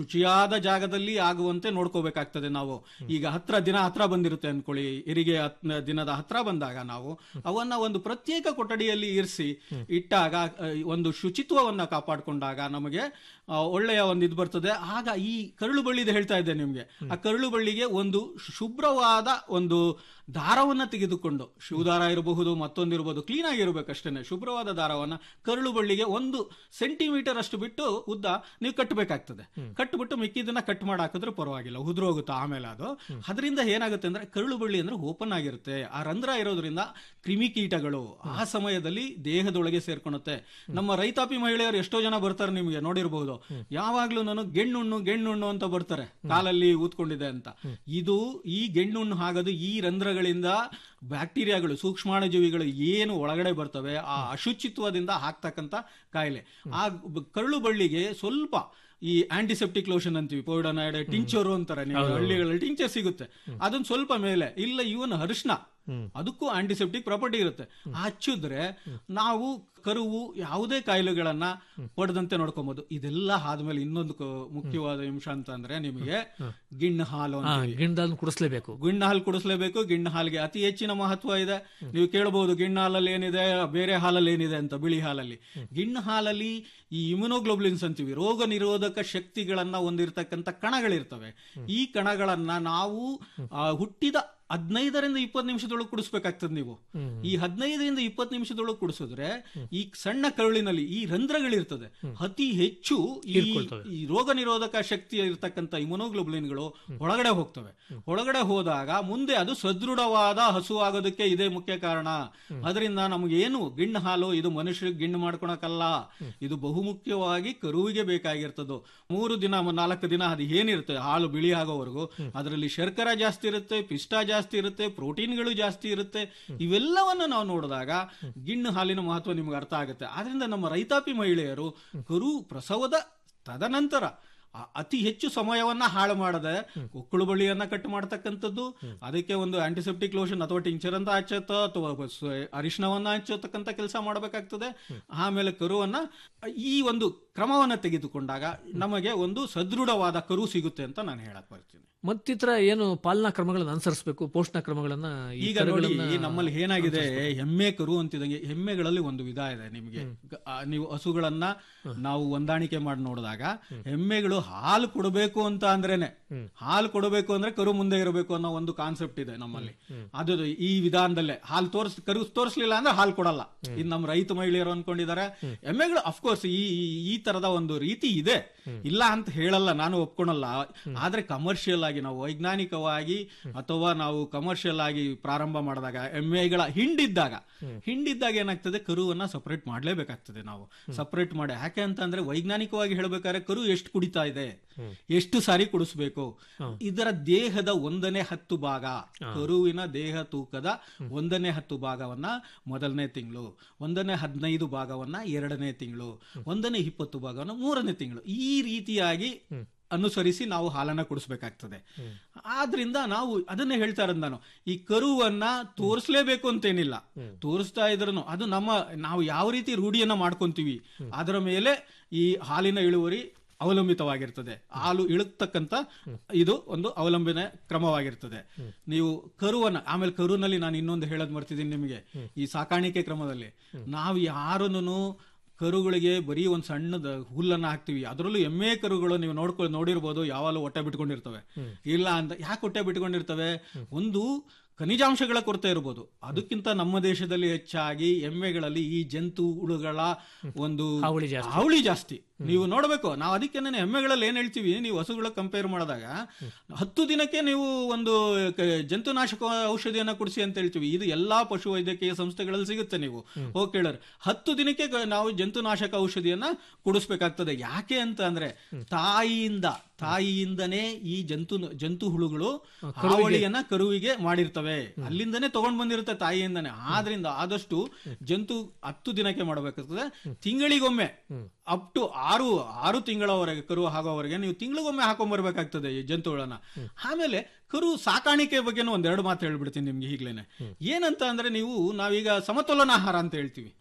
ಶುಚಿಯಾದ ಜಾಗದಲ್ಲಿ ಆಗುವಂತೆ ನೋಡ್ಕೋಬೇಕಾಗ್ತದೆ ನಾವು ಈಗ ಹತ್ರ ದಿನ ಹತ್ರ ಬಂದಿರುತ್ತೆ ಅನ್ಕೊಳ್ಳಿ ಹೆರಿಗೆ ಹತ್- ದಿನದ ಹತ್ರ ಬಂದಾಗ ನಾವು ಅವನ್ನ ಒಂದು ಪ್ರತ್ಯೇಕ ಕೊಠಡಿಯಲ್ಲಿ ಇರಿಸಿ ಇಟ್ಟಾಗ ಆ, ಒಂದು ಶುಚಿತ್ವವನ್ನ ಕಾಪಾಡಿಕೊಂಡಾಗ ನಮಗೆ ಆ, ಒಳ್ಳೆಯ ಒಂದು ಇದು ಬರ್ತದೆ ಆಗ ಈ ಕರುಳು ಬಳ್ಳಿದು ಹೇಳ್ತಾ ಇದ್ದೆ ನಿಮ್ಗೆ ಆ ಕರುಳು ಬಳ್ಳಿಗೆ ಒಂದು ಶುಭ್ರವಾದ ಒಂದು ದಾರವನ್ನ ತೆಗೆದುಕೊಂಡು ಶಿವದಾರ ಇರಬಹುದು ಮತ್ತೊಂದಿರಬಹುದು ಕ್ಲೀನ್ ಆಗಿರ್ಬೇಕಷ್ಟೇನೆ ಶುಭ್ರವಾದ ದಾರವನ್ನ ಕರುಳು ಬಳ್ಳಿಗೆ ಒಂದು ಸೆಂಟಿಮೀಟರ್ ಅಷ್ಟು ಬಿಟ್ಟು ಉದ್ದ ನೀವು ಕಟ್ಟಬೇಕಾಗ್ತದೆ ಕಟ್ಬಿಟ್ಟು ಮಿಕ್ಕಿದನ್ನ ಕಟ್ ಮಾಡಿ ಹಾಕಿದ್ರೆ ಪರವಾಗಿಲ್ಲ ಉದುರೋಗುತ್ತೆ ಆಮೇಲೆ ಅದು ಅದರಿಂದ ಏನಾಗುತ್ತೆ ಅಂದ್ರೆ ಕರುಳು ಬಳ್ಳಿ ಅಂದ್ರೆ ಓಪನ್ ಆಗಿರುತ್ತೆ ಆ ರಂಧ್ರ ಇರೋದ್ರಿಂದ ಕ್ರಿಮಿಕೀಟಗಳು ಆ ಸಮಯದಲ್ಲಿ ದೇಹದೊಳಗೆ ಸೇರ್ಕೊಳುತ್ತೆ ನಮ್ಮ ರೈತಾಪಿ ಮಹಿಳೆಯರು ಎಷ್ಟೋ ಜನ ಬರ್ತಾರೆ ನಿಮಗೆ ನೋಡಿರಬಹುದು ಯಾವಾಗ್ಲೂ ನಾನು ಗೆಣ್ಣುಣ್ಣು ಗೆಣ್ಣುಣ್ಣು ಅಂತ ಬರ್ತಾರೆ ಕಾಲಲ್ಲಿ ಊದ್ಕೊಂಡಿದೆ ಅಂತ ಇದು ಈ ಗೆಣ್ಣುಣ್ಣು ಹಾಗದು ಈ ರಂಧ್ರಗಳಿಂದ ಬ್ಯಾಕ್ಟೀರಿಯಾಗಳು ಸೂಕ್ಷ್ಮಾಣುಜೀವಿಗಳು ಏನು ಒಳಗಡೆ ಬರ್ತವೆ ಆ ಅಶುಚಿತ್ವದಿಂದ ಆಗ್ತಕ್ಕಂಥ ಕಾಯಿಲೆ ಆ ಬ- ಕರುಳು ಬಳ್ಳಿಗೆ ಸ್ವಲ್ಪ ಈ ಆಂಟಿಸೆಪ್ಟಿಕ್ ಲೋಷನ್ ಅಂತೀವಿ ಪೌಡನಾಯ್ಡ್ ಟಿಂಚರು ಅಂತಾರೆ ನೀವು ಹಳ್ಳಿಗಳಲ್ಲಿ ಟಿಂಚರ್ ಸಿಗುತ್ತೆ ಅದನ್ನ ಸ್ವಲ್ಪ ಮೇಲೆ ಇಲ್ಲ ಇವನ್ ಅರಿಶಿನ ಅದಕ್ಕೂ ಆಂಟಿಸೆಪ್ಟಿಕ್ ಪ್ರಾಪರ್ಟಿ ಇರುತ್ತೆ ಹಚ್ಚಿದ್ರೆ ನಾವು ಕರುವು ಯಾವುದೇ ಕಾಯಿಲೆಗಳನ್ನ ಪಡೆದಂತೆ ನೋಡ್ಕೊಬಹುದು ಇದೆಲ್ಲ ಆದ್ಮೇಲೆ ಇನ್ನೊಂದು ಕ- ಮುಖ್ಯವಾದ ಅಂಶ ಅಂತ ಅಂದ್ರೆ ನಿಮಗೆ ಗಿಣ್ಣು ಹಾಲು ಹಾ ಅಂತೀವಿ. ಗಿಣ್ಣದನ್ನು ಕುಡಿಸ್ಲೇಬೇಕು ಗಿಣ್ಣು ಹಾಲು ಕುಡಿಸ್ಲೇಬೇಕು ಗಿಣ್ಣು ಹಾಲಿಗೆ ಅತಿ ಹೆಚ್ಚಿನ ಮಹತ್ವ ಇದೆ ನೀವು ಕೇಳಬಹುದು ಗಿಣ್ಣು ಹಾಲಲ್ಲಿ ಏನಿದೆ ಬೇರೆ ಹಾಲಲ್ಲಿ ಏನಿದೆ ಅಂತ ಬಿಳಿ ಹಾಲಲ್ಲಿ ಗಿಣ್ಣು ಹಾಲಲ್ಲಿ ಈ ಇಮ್ಯುನೋಗ್ಲೋಬ್ಲಿನ್ಸ್ ಅಂತೀವಿ ರೋಗ ನಿರೋಧಕ ಶಕ್ತಿಗಳನ್ನ ಹೊಂದಿರತಕ್ಕಂತ ಕಣಗಳಿರ್ತವೆ ಈ ಕಣಗಳನ್ನ ನಾವು ಆ, ಹುಟ್ಟಿದ ಹದಿನೈದರಿಂದ ಇಪ್ಪತ್ತು ನಿಮಿಷದೊಳಗೆ ಕುಡಿಸ್ಬೇಕಾಗ್ತದೆ ನೀವು ಈ ಹದಿನೈದರಿಂದ ಇಪ್ಪತ್ತು ನಿಮಿಷದೊಳಗೆ ಕುಡಿಸಿದ್ರೆ ಈ ಸಣ್ಣ ಕರುಳಿನಲ್ಲಿ ಈ ರಂಧ್ರಗಳಿರ್ತದೆ ಅತಿ ಹೆಚ್ಚು ಈ ಹೀರ್ಕೊಳ್ತವೆ. ಈ ರೋಗ ನಿರೋಧಕ ಶಕ್ತಿ ಇರತಕ್ಕಂತ ಇಮ್ಯುನೋಗ್ಲೋಬ್ಲಿನ್ಗಳು ಒಳಗಡೆ ಹೋಗ್ತವೆ ಒಳಗಡೆ ಹೋದಾಗ ಮುಂದೆ ಅದು ಸದೃಢವಾದ ಹಸು ಆಗೋದಕ್ಕೆ ಇದೇ ಮುಖ್ಯ ಕಾರಣ ಅದರಿಂದ ನಮ್ಗೆ ಏನು ಗಿಣ್ಣು ಹಾಲು ಇದು ಮನುಷ್ಯರಿಗೆ ಗಿಣ್ಣು ಮಾಡ್ಕೊಳಕಲ್ಲ ಇದು ಬಹುಮುಖ್ಯವಾಗಿ ಕರುವಿಗೆ ಬೇಕಾಗಿರ್ತದ್ದು ಮೂರು ದಿನ ಮ- ನಾಲ್ಕು ದಿನ ಅದು ಏನಿರುತ್ತೆ ಹಾಲು ಬಿಳಿ ಆಗೋವರೆಗೂ ಅದರಲ್ಲಿ ಶರ್ಕರ ಜಾಸ್ತಿ ಇರುತ್ತೆ ಪಿಷ್ಟ ಜಾಸ್ತಿ ಇರುತ್ತೆ ಪ್ರೋಟೀನ್ಗಳು ಜಾಸ್ತಿ ಇರುತ್ತೆ ಇವೆಲ್ಲವನ್ನು ನಾವು ನೋಡಿದಾಗ ಗಿಣ್ಣು ಹಾಲಿನ ಮಹತ್ವ ನಿಮ್ಗೆ ಅರ್ಥ ಆಗುತ್ತೆ ಆದ್ರಿಂದ ನಮ್ಮ ರೈತಾಪಿ ಮಹಿಳೆಯರು ಕರು ಪ್ರಸವದ ತದನಂತರ ಆ- ಅತಿ ಹೆಚ್ಚು ಸಮಯವನ್ನ ಹಾಳು ಮಾಡದೆ ಒಕ್ಕಳು ಬಳ್ಳಿಯನ್ನ ಕಟ್ ಮಾಡ್ತಕ್ಕಂಥದ್ದು ಅದಕ್ಕೆ ಒಂದು ಆಂಟಿಸೆಪ್ಟಿಕ್ ಲೋಷನ್ ಅಥವಾ ಟಿಂಚರ್ ಅಂತ ಹಚ್ಚತ್ತೋ ಅಥವಾ ಸ- ಅರಿಶಿಣವನ್ನ ಹಚ್ಚತಕ್ಕಂಥ ಕೆಲಸ ಮಾಡಬೇಕಾಗ್ತದೆ ಆಮೇಲೆ ಕರುವನ್ನ ಈ ಒಂದು ಕ್ರಮವನ್ನ ತೆಗೆದುಕೊಂಡಾಗ ನಮಗೆ ಒಂದು ಸದೃಢವಾದ ಕರು ಸಿಗುತ್ತೆ ಅಂತ ನಾನು ಹೇಳಕ್ ಬರ್ತೀನಿ ಮತ್ತಿತರ ಏನು ಪಾಲನಾ ಕ್ರಮಗಳನ್ನು ಅನುಸರಿಸಬೇಕು ಪೋಷಣಾ ಕ್ರಮಗಳನ್ನ ಈ ಈಗ ನೋಡಿ ಕರುಗಳನ್ನ ನಮ್ಮಲ್ಲಿ ಏನಾಗಿದೆ ಎಮ್ಮೆ ಕರು ಅಂತಿದಂಗೆ ಎಮ್ಮೆಗಳಲ್ಲಿ ಒಂದು ವಿಧ ಇದೆ ನಿಮಗೆ ಗ- ಆ, ನೀವು ಹಸುಗಳನ್ನ ನಾವು ಹೊಂದಾಣಿಕೆ ಮಾಡಿ ನೋಡಿದಾಗ ಎಮ್ಮೆಗಳು ಹಾಲು ಕೊಡಬೇಕು ಅಂತ ಅಂದ್ರೇನೆ ಹಾಲು ಕೊಡಬೇಕು ಅಂದ್ರೆ ಕರು ಮುಂದೆ ಇರಬೇಕು ಅನ್ನೋ ಒಂದು ಕಾನ್ಸೆಪ್ಟ್ ಇದೆ ನಮ್ಮಲ್ಲಿ ಅದು ಈ ವಿಧಾನದಲ್ಲೇ ಹಾಲು ತೋರ್ಸ್ ಕರು ತೋರಿಸ್ಲಿಲ್ಲ ಅಂದ್ರೆ ಹಾಲು ಕೊಡಲ್ಲ ಇದು ನಮ್ಮ ರೈತ ಮಹಿಳೆಯರು ಅನ್ಕೊಂಡಿದ್ದಾರೆ ಎಮ್ಮೆಗಳು ಅಫ್ಕೋರ್ಸ್ ಈ ಈ- ಈ ತರದ ಒಂದು ರೀತಿ ಇದೆ ಇಲ್ಲ ಅಂತ ಹೇಳಲ್ಲ ನಾನು ಒಪ್ಕೊಳಲ್ಲ ಆದ್ರೆ ಕಮರ್ಷಿಯಲ್ ಆಗಿ ನಾವು ವೈಜ್ಞಾನಿಕವಾಗಿ ಅಥವಾ ನಾವು ಕಮರ್ಷಿಯಲ್ ಆಗಿ ಪ್ರಾರಂಭ ಮಾಡಿದಾಗ ಎಮ್ಮೆಗಳ ಹಿಂಡಿದ್ದಾಗ ಹಿಂಡಿದ್ದಾಗ ಏನಾಗ್ತದೆ ಕರುವನ್ನ ಸಪರೇಟ್ ಮಾಡ್ಲೇಬೇಕಾಗ್ತದೆ ನಾವು ಸಪರೇಟ್ ಮಾಡಿ ಯಾಕೆ ಅಂತ ಅಂದ್ರೆ ವೈಜ್ಞಾನಿಕವಾಗಿ ಹೇಳ್ಬೇಕಾದ್ರೆ ಕರು ಎಷ್ಟು ಕುಡಿತಾ ಇದೆ ಎಷ್ಟು ಸಾರಿ ಕುಡಿಸ್ಬೇಕು ಇದರ ದೇಹದ ಒಂದನೇ ಹತ್ತು ಭಾಗ ಕರುವಿನ ದೇಹ ತೂಕದ ಒಂದನೇ ಹತ್ತು ಭಾಗವನ್ನ ಮೊದಲನೇ ತಿಂಗಳು ಒಂದನೇ ಹದಿನೈದು ಭಾಗವನ್ನ ಎರಡನೇ ತಿಂಗಳು ಒಂದನೇ ಇಪ್ಪತ್ತು ಭಾಗವನ್ನ ಮೂರನೇ ತಿಂಗಳು ಈ ರೀತಿಯಾಗಿ ಅನುಸರಿಸಿ ನಾವು ಹಾಲನ್ನ ಕುಡಿಸ್ಬೇಕಾಗ್ತದೆ ಆದ್ರಿಂದ ನಾವು ಅದನ್ನೇ ಹೇಳ್ತಾ ಇರೋದು ನಾನು ಈ ಕರುವನ್ನ ತೋರಿಸ್ಲೇಬೇಕು ಅಂತೇನಿಲ್ಲ ತೋರಿಸ್ತಾ ಇದ್ರು ಅದು ನಮ್ಮ ನಾವು ಯಾವ ರೀತಿ ರೂಢಿಯನ್ನ ಮಾಡ್ಕೊಂತೀವಿ ಅದರ ಮೇಲೆ ಈ ಹಾಲಿನ ಇಳುವರಿ ಅವಲಂಬಿತವಾಗಿರ್ತದೆ ಹಾಲು ಇಳುತ್ತಕ್ಕಂತ ಇದು ಒಂದು ಅವಲಂಬನೆ ಕ್ರಮವಾಗಿರ್ತದೆ ನೀವು ಕರುವನ್ನ ಆಮೇಲೆ ಕರುನಲ್ಲಿ ನಾನು ಇನ್ನೊಂದು ಹೇಳೋದ್ ಮರ್ತಿದ್ದೀನಿ ನಿಮಗೆ ಈ ಸಾಕಾಣಿಕೆ ಕ್ರಮದಲ್ಲಿ ನಾವು ಯಾರನ್ನು ಕರುಗಳಿಗೆ ಬರೀ ಒಂದ್ ಸಣ್ಣದ ಹುಲ್ಲನ್ನ ಹಾಕ್ತಿವಿ ಅದರಲ್ಲೂ ಎಮ್ಮೆ ಕರುಗಳು ನೀವು ನೋಡ್ಕೊ ನೋಡಿರ್ಬೋದು ಯಾವಾಗಲೂ ಹೊಟ್ಟೆ ಬಿಟ್ಕೊಂಡಿರ್ತವೆ ಇಲ್ಲ ಅಂತ ಯಾಕೆ ಹೊಟ್ಟೆ ಬಿಟ್ಕೊಂಡಿರ್ತವೆ ಒಂದು ಖನಿಜಾಂಶಗಳ ಕೊರತೆ ಇರ್ಬೋದು ಅದಕ್ಕಿಂತ ನಮ್ಮ ದೇಶದಲ್ಲಿ ಹೆಚ್ಚಾಗಿ ಎಮ್ಮೆಗಳಲ್ಲಿ ಈ ಜಂತು ಹುಳುಗಳ ಒಂದು ಹಾವಳಿ ಜಾಸ್ತಿ. ಹಾವಳಿ ಜಾಸ್ತಿ ನೀವು ನೋಡ್ಬೇಕು ನಾವು ಅದಕ್ಕೆ ಎಮ್ಮೆಗಳಲ್ಲಿ ಏನ್ ಹೇಳ್ತೀವಿ ನೀವು ಹಸುಗಳ ಕಂಪೇರ್ ಮಾಡಿದಾಗ ಹತ್ತು ದಿನಕ್ಕೆ ನೀವು ಒಂದು ಕ- ಜಂತುನಾಶಕ ಔಷಧಿಯನ್ನ ಕೊಡಿಸಿ ಅಂತ ಹೇಳ್ತೀವಿ ಇದು ಎಲ್ಲಾ ಪಶು ವೈದ್ಯಕೀಯ ಸಂಸ್ಥೆಗಳಲ್ಲಿ ಸಿಗುತ್ತೆ ನೀವು ಹೋಗಿ ಕೇಳರ್ ಹತ್ತು ದಿನಕ್ಕೆ ಕ- ನಾವು ಜಂತುನಾಶಕ ಔಷಧಿಯನ್ನ ಕುಡಿಸ್ಬೇಕಾಗ್ತದೆ ಯಾಕೆ ಅಂತ ಅಂದ್ರೆ ತಾಯಿಯಿಂದ ತಾಯಿಯಿಂದನೇ ಈ ಜಂತು ಜಂತು ಹುಳುಗಳು ಹಾವಳಿಯನ್ನ ಕರುವಿಗೆ ಮಾಡಿರ್ತವೆ ಅಲ್ಲಿಂದನೇ ತಗೊಂಡ್ ಬಂದಿರುತ್ತೆ ತಾಯಿಯಿಂದನೇ ಆದ್ರಿಂದ ಆದಷ್ಟು ಜಂತು ಹತ್ತು ದಿನಕ್ಕೆ ಮಾಡಬೇಕಾಗ್ತದೆ ತಿಂಗಳಿಗೊಮ್ಮೆ ಅಪ್ ಟು ಆರು ಆರು ತಿಂಗಳವರೆಗೆ ಕರು ಆಗೋವರೆಗೆ ನೀವು ತಿಂಗಳಿಗೊಮ್ಮೆ ಹಾಕೊಂಡ್ಬರ್ಬೇಕಾಗ್ತದೆ ಈ ಜಂತುಗಳನ್ನ ಆಮೇಲೆ ಕರು ಸಾಕಾಣಿಕೆ ಬಗ್ಗೆನೂ ಒಂದೆರಡು ಮಾತು ಹೇಳ್ಬಿಡ್ತೀನಿ ನಿಮ್ಗೆ ಈಗ್ಲೇನೆ ಏನಂತ ಅಂದ್ರೆ ನೀವು ನಾವೀಗ ಸಮತೋಲನ ಆಹಾರ ಅಂತ ಹೇಳ್ತೀವಿ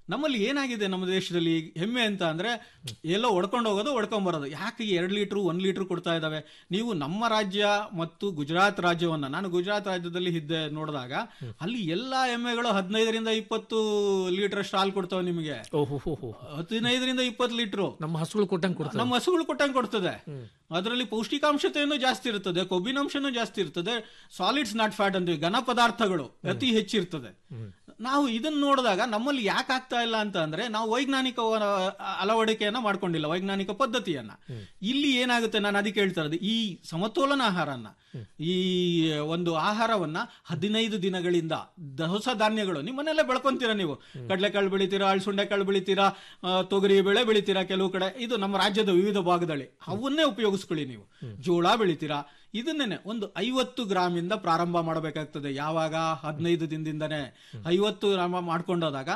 ನಮ್ಮಲ್ಲಿ ಏನಾಗಿದೆ ನಮ್ಮ ದೇಶದಲ್ಲಿ ಹೆಮ್ಮೆ ಅಂತ ಅಂದ್ರೆ ಎಲ್ಲೋ ಒಡ್ಕೊಂಡು ಹೋಗೋದು ಒಡ್ಕೊಂಡ್ ಬರೋದು ಯಾಕೆ ಎರಡು ಲೀಟರ್ ಒಂದ್ ಲೀಟರ್ ಕೊಡ್ತಾ ಇದಾವೆ ನೀವು ನಮ್ಮ ರಾಜ್ಯ ಮತ್ತು ಗುಜರಾತ್ ರಾಜ್ಯವನ್ನ ನಾನು ಗುಜರಾತ್ ರಾಜ್ಯದಲ್ಲಿ ಇದ್ದೆ ನೋಡಿದಾಗ ಅಲ್ಲಿ ಎಲ್ಲಾ ಎಮ್ಮೆಗಳು ಹದಿನೈದರಿಂದ ಇಪ್ಪತ್ತು ಲೀಟರ್ ಅಷ್ಟು ಹಾಲು ಕೊಡ್ತಾವೆ ನಿಮಗೆ ಓಹೋ ಹೋ ಹೋ ಹದಿನೈದರಿಂದ ಇಪ್ಪತ್ತು ಲೀಟರ್ ನಮ್ಮ ಹಸುಗಳು ಕೊಟ್ಟಂಗೆ ಕೊಡ್ತಾರೆ ನಮ್ಮ ಹಸುಗಳು ಕೊಟ್ಟಂಗೆ ಕೊಡ್ತದೆ ಅದರಲ್ಲಿ ಪೌಷ್ಟಿಕಾಂಶತೆಯನ್ನು ಜಾಸ್ತಿ ಇರ್ತದೆ ಕೊಬ್ಬಿನಾಂಶನೂ ಜಾಸ್ತಿ ಇರ್ತದೆ ಸಾಲಿಡ್ಸ್ ನಾಟ್ ಫ್ಯಾಟ್ ಅಂತೀವಿ ಘನ ಪದಾರ್ಥಗಳು ಅತಿ ಹೆಚ್ಚಿರ್ತದೆ ನಾವು ಇದನ್ನ ನೋಡಿದಾಗ ನಮ್ಮಲ್ಲಿ ಯಾಕೆ ಆಗ್ತಾ ಇಲ್ಲ ಅಂತ ಅಂದ್ರೆ ನಾವು ವೈಜ್ಞಾನಿಕ ಅಳವಡಿಕೆಯನ್ನ ಮಾಡ್ಕೊಂಡಿಲ್ಲ ವೈಜ್ಞಾನಿಕ ಪದ್ಧತಿಯನ್ನ ಇಲ್ಲಿ ಏನಾಗುತ್ತೆ ನಾನು ಅದಕ್ಕೆ ಹೇಳ್ತಾ ಇರೋದು ಈ ಸಮತೋಲನ ಆಹಾರನ್ನ ಈ ಒಂದು ಆಹಾರವನ್ನ ಹದಿನೈದು ದಿನಗಳಿಂದ ದವಸ ಧಾನ್ಯಗಳು ನಿಮ್ಮನೆಲ್ಲೇ ಬೆಳ್ಕೊಂತೀರಾ ನೀವು ಕಡಲೆಕಾಳು ಬೆಳಿತೀರಾ ಅಳ್ಸುಂಡೆಕಾಳು ಬೆಳಿತೀರಾ ಆ, ತೊಗರಿ ಬೆಳೆ ಬೆಳಿತೀರಾ ಕೆಲವು ಕಡೆ ಇದು ನಮ್ಮ ರಾಜ್ಯದ ವಿವಿಧ ಭಾಗದಲ್ಲಿ ಅವನ್ನೇ ಉಪಯೋಗಿಸ್ಕೊಳ್ಳಿ ನೀವು ಜೋಳ ಬೆಳಿತೀರಾ ಇದನ್ನೇನೆ ಒಂದು ಐವತ್ತು ಗ್ರಾಮ್ ಇಂದ ಪ್ರಾರಂಭ ಮಾಡಬೇಕಾಗ್ತದೆ ಯಾವಾಗ ಹದಿನೈದು ದಿನದಿಂದನೇ ಐವತ್ತು ಗ್ರಾಮ ಮಾಡ್ಕೊಂಡೋದಾಗ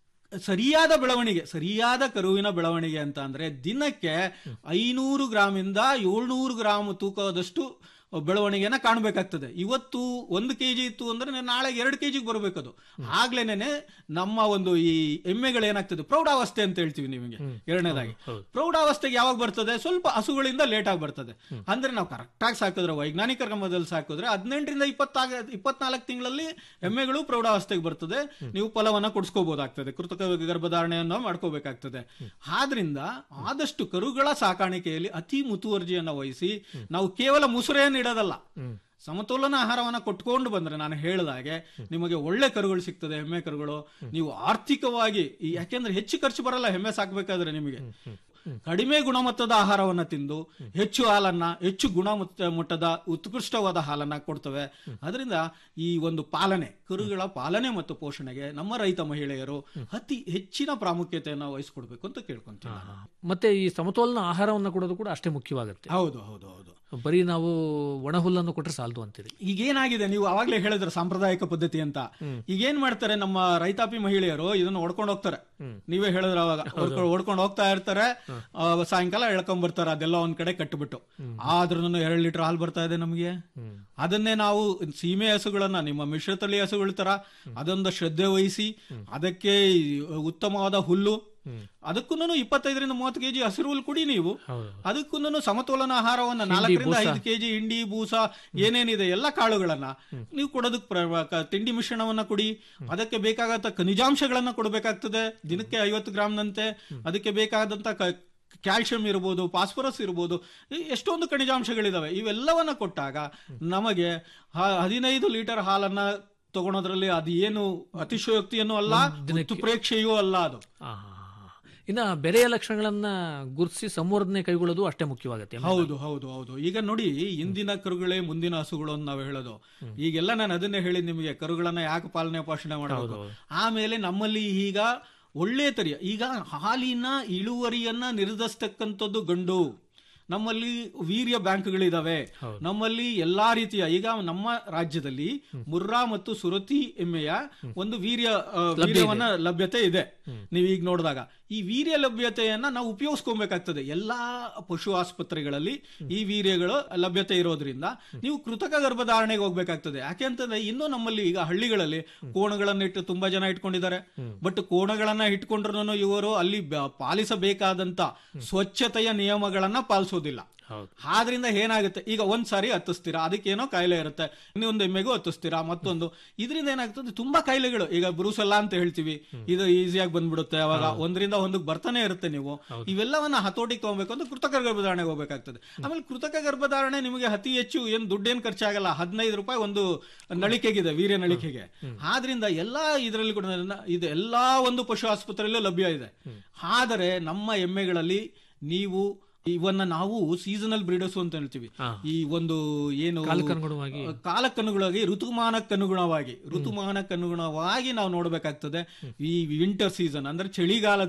ಸರಿಯಾದ ಬೆಳವಣಿಗೆ ಸರಿಯಾದ ಕರುವಿನ ಬೆಳವಣಿಗೆ ಅಂತ ಅಂದ್ರೆ ದಿನಕ್ಕೆ ಐನೂರು ಗ್ರಾಮ್ ಇಂದ ಏಳ್ನೂರು ಗ್ರಾಮ್ ತೂಕದಷ್ಟು ಬೆಳವಣಿಗೆನ ಕಾಣಬೇಕಾಗ್ತದೆ ಇವತ್ತು ಒಂದು ಕೆಜಿ ಇತ್ತು ಅಂದ್ರೆ ನಾಳೆ ಎರಡು ಕೆಜಿಗೆ ಬರಬೇಕದು ಆಗ್ಲೇನೆ ನಮ್ಮ ಒಂದು ಈ ಎಮ್ಮೆಗಳು ಏನಾಗ್ತದೆ ಪ್ರೌಢಾವಸ್ಥೆ ಅಂತ ಹೇಳ್ತೀವಿ ನಿಮಗೆ ಎರಡನೇದಾಗಿ ಪ್ರೌಢಾವಸ್ಥೆಗೆ ಯಾವಾಗ ಬರ್ತದೆ ಸ್ವಲ್ಪ ಹಸುಗಳಿಂದ ಲೇಟ್ ಆಗಿ ಬರ್ತದೆ ಅಂದ್ರೆ ನಾವು ಕರೆಕ್ಟ್ ಆಗಿ ಸಾಕಿದ್ರೆ ವೈಜ್ಞಾನಿಕ ಕ್ರಮದಲ್ಲಿ ಸಾಕಿದ್ರೆ ಹದಿನೆಂಟರಿಂದ ಇಪ್ಪತ್ತಾಗ ಇಪ್ಪತ್ನಾಲ್ಕು ತಿಂಗಳಲ್ಲಿ ಎಮ್ಮೆಗಳು ಪ್ರೌಢಾವಸ್ಥೆಗೆ ಬರ್ತದೆ ನೀವು ಫಲವನ್ನ ಕೊಡಿಸ್ಕೋಬಹುದಾಗ್ತದೆ ಕೃತಕ ಗರ್ಭಧಾರಣೆಯನ್ನು ಮಾಡ್ಕೋಬೇಕಾಗ್ತದೆ ಆದ್ರಿಂದ ಆದಷ್ಟು ಕರುಗಳ ಸಾಕಾಣಿಕೆಯಲ್ಲಿ ಅತಿ ಮುತುವರ್ಜಿಯನ್ನ ವಹಿಸಿ ನಾವು ಕೇವಲ ಮುಸುರೆಯನ್ನು ಇಡೋದಲ್ಲ ಸಮತೋಲನ ಆಹಾರವನ್ನ ಕೊಟ್ಕೊಂಡು ಬಂದ್ರೆ ನಾನು ಹೇಳಿದಾಗೆ ನಿಮಗೆ ಒಳ್ಳೆ ಕರುಗಳು ಸಿಗ್ತದೆ ಎಮ್ಮೆ ಕರುಗಳು ನೀವು ಆರ್ಥಿಕವಾಗಿ ಈ ಯಾಕೆಂದ್ರೆ ಹೆಚ್ಚು ಖರ್ಚು ಬರಲ್ಲ ಎಮ್ಮೆ ಸಾಕ್ಬೇಕಾದ್ರೆ ನಿಮಗೆ ಕಡಿಮೆ ಗುಣಮಟ್ಟದ ಆಹಾರವನ್ನ ತಿಂದು ಹೆಚ್ಚು ಹಾಲನ್ನ ಹೆಚ್ಚು ಗುಣಮಟ್ಟ ಮಟ್ಟದ ಉತ್ಕೃಷ್ಟವಾದ ಹಾಲನ್ನ ಕೊಡ್ತವೆ ಅದರಿಂದ ಈ ಒಂದು ಪಾಲನೆ ಕರುಗಳ ಪಾಲನೆ ಮತ್ತು ಪೋಷಣೆಗೆ ನಮ್ಮ ರೈತ ಮಹಿಳೆಯರು ಅತಿ ಹೆಚ್ಚಿನ ಪ್ರಾಮುಖ್ಯತೆಯನ್ನು ವಹಿಸ್ಕೊಡ್ಬೇಕು ಅಂತ ಕೇಳ್ಕೊಂತೀನಿ ನಾನು. ಮತ್ತೆ ಈ ಸಮತೋಲನ ಆಹಾರವನ್ನು ಕೊಡೋದು ಕೂಡ ಅಷ್ಟೇ ಮುಖ್ಯವಾಗುತ್ತೆ ಹೌದು ಹೌದು ಹೌದು ಬರೀ ನಾವು ಒಣ ಹುಲ್ಲನ್ನು ಕೊಟ್ಟರೆ ಸಾಲದು ಅಂತೀರಿ ಈಗೇನಾಗಿದೆ ನೀವು ಅವಾಗ್ಲೇ ಹೇಳಿದ್ರೆ ಸಾಂಪ್ರದಾಯಿಕ ಪದ್ಧತಿ ಅಂತ ಈಗ ಏನ್ ಮಾಡ್ತಾರೆ ನಮ್ಮ ರೈತಾಪಿ ಮಹಿಳೆಯರು ಇದನ್ನ ಹೊಡ್ಕೊಂಡು ಹೋಗ್ತಾರೆ ನೀವೇ ಹೇಳಿದ್ರೆ ಅವಾಗ ಹೊಡ್ಕೊಂಡು ಹೋಗ್ತಾ ಇರ್ತಾರೆ ಆ, ಸಾಯಂಕಾಲ ಎಳ್ಕೊಂಡ್ ಬರ್ತಾರೆ ಅದೆಲ್ಲ ಒಂದ್ ಕಡೆ ಕಟ್ಟಿಬಿಟ್ಟು ಆದ್ರೂ ಎರಡು ಲೀಟರ್ ಹಾಲು ಬರ್ತಾ ಇದೆ ನಮಗೆ ಅದನ್ನೇ ನಾವು ಸೀಮೆ ಹಸುಗಳನ್ನ ನಿಮ್ಮ ಮಿಶ್ರತಳಿ ಹಸುಗಳ ತರ ಅದೊಂದು ಶ್ರದ್ಧೆ ವಹಿಸಿ ಅದಕ್ಕೆ ಈ ಉತ್ತಮವಾದ ಹುಲ್ಲು ಅದಕ್ಕೂ ಇಪ್ಪತ್ತೈದರಿಂದ ಮೂವತ್ತು ಕೆಜಿ ಹಸಿರು ಹುಲ್ಲು ಕುಡಿ ನೀವು ಅದಕ್ಕೂ ಸಮತೋಲನ ಆಹಾರವನ್ನ ನಾಲ್ಕರಿಂದ ಐದು ಕೆಜಿ ಹಿಂಡಿ ಬೂಸ ಏನೇನಿದೆ ಎಲ್ಲ ಕಾಳುಗಳನ್ನ ನೀವು ಕೊಡೋದಕ್ಕೆ ಪ್ರ- ಕ- ತಿಂಡಿ ಮಿಶ್ರಣವನ್ನ ಕೊಡಿ ಅದಕ್ಕೆ ಬೇಕಾಗತ್ತ ಖನಿಜಾಂಶಗಳನ್ನ ಕೊಡಬೇಕಾಗ್ತದೆ ದಿನಕ್ಕೆ ಐವತ್ತು ಗ್ರಾಮ್ನಂತೆ ಅದಕ್ಕೆ ಬೇಕಾದಂತ ಕ- ಕ್ಯಾಲ್ಸಿಯಂ ಇರ್ಬೋದು ಫಾಸ್ಫರಸ್ ಇರ್ಬೋದು ಈ ಎಷ್ಟೊಂದು ಖನಿಜಾಂಶಗಳಿದಾವೆ ಇವೆಲ್ಲವನ್ನ ಕೊಟ್ಟಾಗ ನಮಗೆ ಹ- ಹದಿನೈದು ಲೀಟರ್ ಹಾಲನ್ನ ತಗೊಳೋದ್ರಲ್ಲಿ ಅದು ಏನು ಅತಿಶಯೋಕ್ತಿಯನ್ನು ಅಲ್ಲ ಪ್ರೇಕ್ಷೆಯೂ ಅಲ್ಲ ಅದು ಆ, ಇನ್ನ ಬೆರೆಯ ಲಕ್ಷಣಗಳನ್ನ ಗುರುತಿಸಿ ಸಂವರ್ಧನೆ ಕೈಗೊಳ್ಳೋದು ಅಷ್ಟೇ ಮುಖ್ಯವಾಗುತ್ತೆ ಹೌದು ಹೌದು ಹೌದು ಈಗ ನೋಡಿ ಇಂದಿನ ಕರುಗಳೇ ಮುಂದಿನ ಹಸುಗಳು ಅಂತ ನಾವು ಹೇಳೋದು ಈಗೆಲ್ಲ ನಾನು ಅದನ್ನೇ ಹೇಳಿದ್ ನಿಮಗೆ ಕರುಗಳನ್ನ ಯಾಕೆ ಪಾಲನೆ ಪೋಷಣೆ ಮಾಡಬೇಕು ಆಮೇಲೆ ನಮ್ಮಲ್ಲಿ ಈಗ ಒಳ್ಳೆ ತರಿಯ ಈಗ ಹಾಲಿನ ಇಳುವರಿಯನ್ನ ನಿರ್ಧರಿಸ್ತಕ್ಕಂಥದ್ದು ಗಂಡು ನಮ್ಮಲ್ಲಿ ವೀರ್ಯ ಬ್ಯಾಂಕ್ಗಳಿದಾವೆ ನಮ್ಮಲ್ಲಿ ಎಲ್ಲಾ ರೀತಿಯ ಈಗ ನಮ್ಮ ರಾಜ್ಯದಲ್ಲಿ ಮುರ್ರಾ ಮತ್ತು ಸುರತಿ ಎಮ್ಮೆಯ ಒಂದು ವೀರ್ಯ ಆ, ವೀರ್ಯವನ್ನ ಲಭ್ಯತೆ ಇದೆ ನೀವು ಈಗ ನೋಡಿದಾಗ ಈ ವೀರ್ಯ ಲಭ್ಯತೆಯನ್ನ ನಾವು ಉಪಯೋಗಿಸ್ಕೊಬೇಕಾಗ್ತದೆ ಎಲ್ಲಾ ಪಶು ಆಸ್ಪತ್ರೆಗಳಲ್ಲಿ ಈ ವೀರ್ಯಗಳು ಲಭ್ಯತೆ ಇರೋದ್ರಿಂದ ನೀವು ಕೃತಕ ಗರ್ಭಧಾರಣೆಗೆ ಹೋಗ್ಬೇಕಾಗ್ತದೆ ಯಾಕೆ ಅಂತಂದ್ರೆ ಇನ್ನೂ ನಮ್ಮಲ್ಲಿ ಈಗ ಹಳ್ಳಿಗಳಲ್ಲಿ ಕೋಣಗಳನ್ನ ಇಟ್ಟು ತುಂಬಾ ಜನ ಇಟ್ಕೊಂಡಿದ್ದಾರೆ ಬಟ್ ಕೋಣಗಳನ್ನ ಇಟ್ಕೊಂಡ್ರು ಇವರು ಅಲ್ಲಿ ಬ- ಪಾಲಿಸಬೇಕಾದಂತ ಸ್ವಚ್ಛತೆಯ ನಿಯಮಗಳನ್ನ ಪಾಲಿಸೋದಿಲ್ಲ ಆದ್ರಿಂದ ಏನಾಗುತ್ತೆ ಈಗ ಒಂದ್ ಸಾರಿ ಹತ್ತಿಸ್ತೀರಾ ಅದಕ್ಕೇನೋ ಕಾಯಿಲೆ ಇರುತ್ತೆ ಇನ್ನೊಂದು ಎಮ್ಮೆಗೂ ಹತ್ತಿಸ್ತೀರಾ ಮತ್ತೊಂದು ಇದರಿಂದ ಏನಾಗ್ತದೆ ತುಂಬಾ ಕಾಯಿಲೆಗಳು ಈಗ ಬ್ರೂಸಲ್ಲ ಅಂತ ಹೇಳ್ತೀವಿ ಇದು ಈಸಿಯಾಗಿ ಬಂದ್ಬಿಡುತ್ತೆ ಅವಾಗ ಒಂದರಿಂದ ಒಂದಕ್ಕೆ ಬರ್ತಾನೆ ಇರುತ್ತೆ ನೀವು ಇವೆಲ್ಲವನ್ನ ಹತೋಟಿಗೆ ತಗೋಬೇಕು ಅಂತ ಕೃತಕ ಗರ್ಭಧಾರಣೆಗೆ ಹೋಗ್ಬೇಕಾಗ್ತದೆ ಆಮೇಲೆ ಕೃತಕ ಗರ್ಭಧಾರಣೆ ನಿಮಗೆ ಅತಿ ಹೆಚ್ಚು ಏನ್ ದುಡ್ಡೇನ್ ಖರ್ಚಾಗಲ್ಲ ಹದಿನೈದು ರೂಪಾಯಿ ಒಂದು ನಳಿಕೆಗಿದೆ ವೀರ್ಯ ನಳಿಕೆಗೆ ಆದ್ರಿಂದ ಎಲ್ಲಾ ಇದರಲ್ಲಿ ಕೂಡ ಇದು ಎಲ್ಲಾ ಒಂದು ಪಶು ಆಸ್ಪತ್ರೆಯಲ್ಲೂ ಲಭ್ಯ ಇದೆ ಆದರೆ ನಮ್ಮ ಎಮ್ಮೆಗಳಲ್ಲಿ ನೀವು ಇವನ್ನ ನಾವು ಸೀಸನಲ್ ಬ್ರೀಡರ್ಸ್ ಅಂತ ಹೇಳ್ತೀವಿ ಈ ಒಂದು ಏನು ಕಾಲಕ್ಕನುಗುಣವಾಗಿ ಕಾಲಕ್ಕನುಗುಣವಾಗಿ ಋತುಮಾನಕ್ಕನುಗುಣವಾಗಿ ಋತುಮಾನಕ್ಕನುಗುಣವಾಗಿ ನಾವು ನೋಡ್ಬೇಕಾಗ್ತದೆ ಈ ವಿಂಟರ್ ಸೀಸನ್ ಅಂದ್ರೆ ಚಳಿಗಾಲದಲ್ಲಿ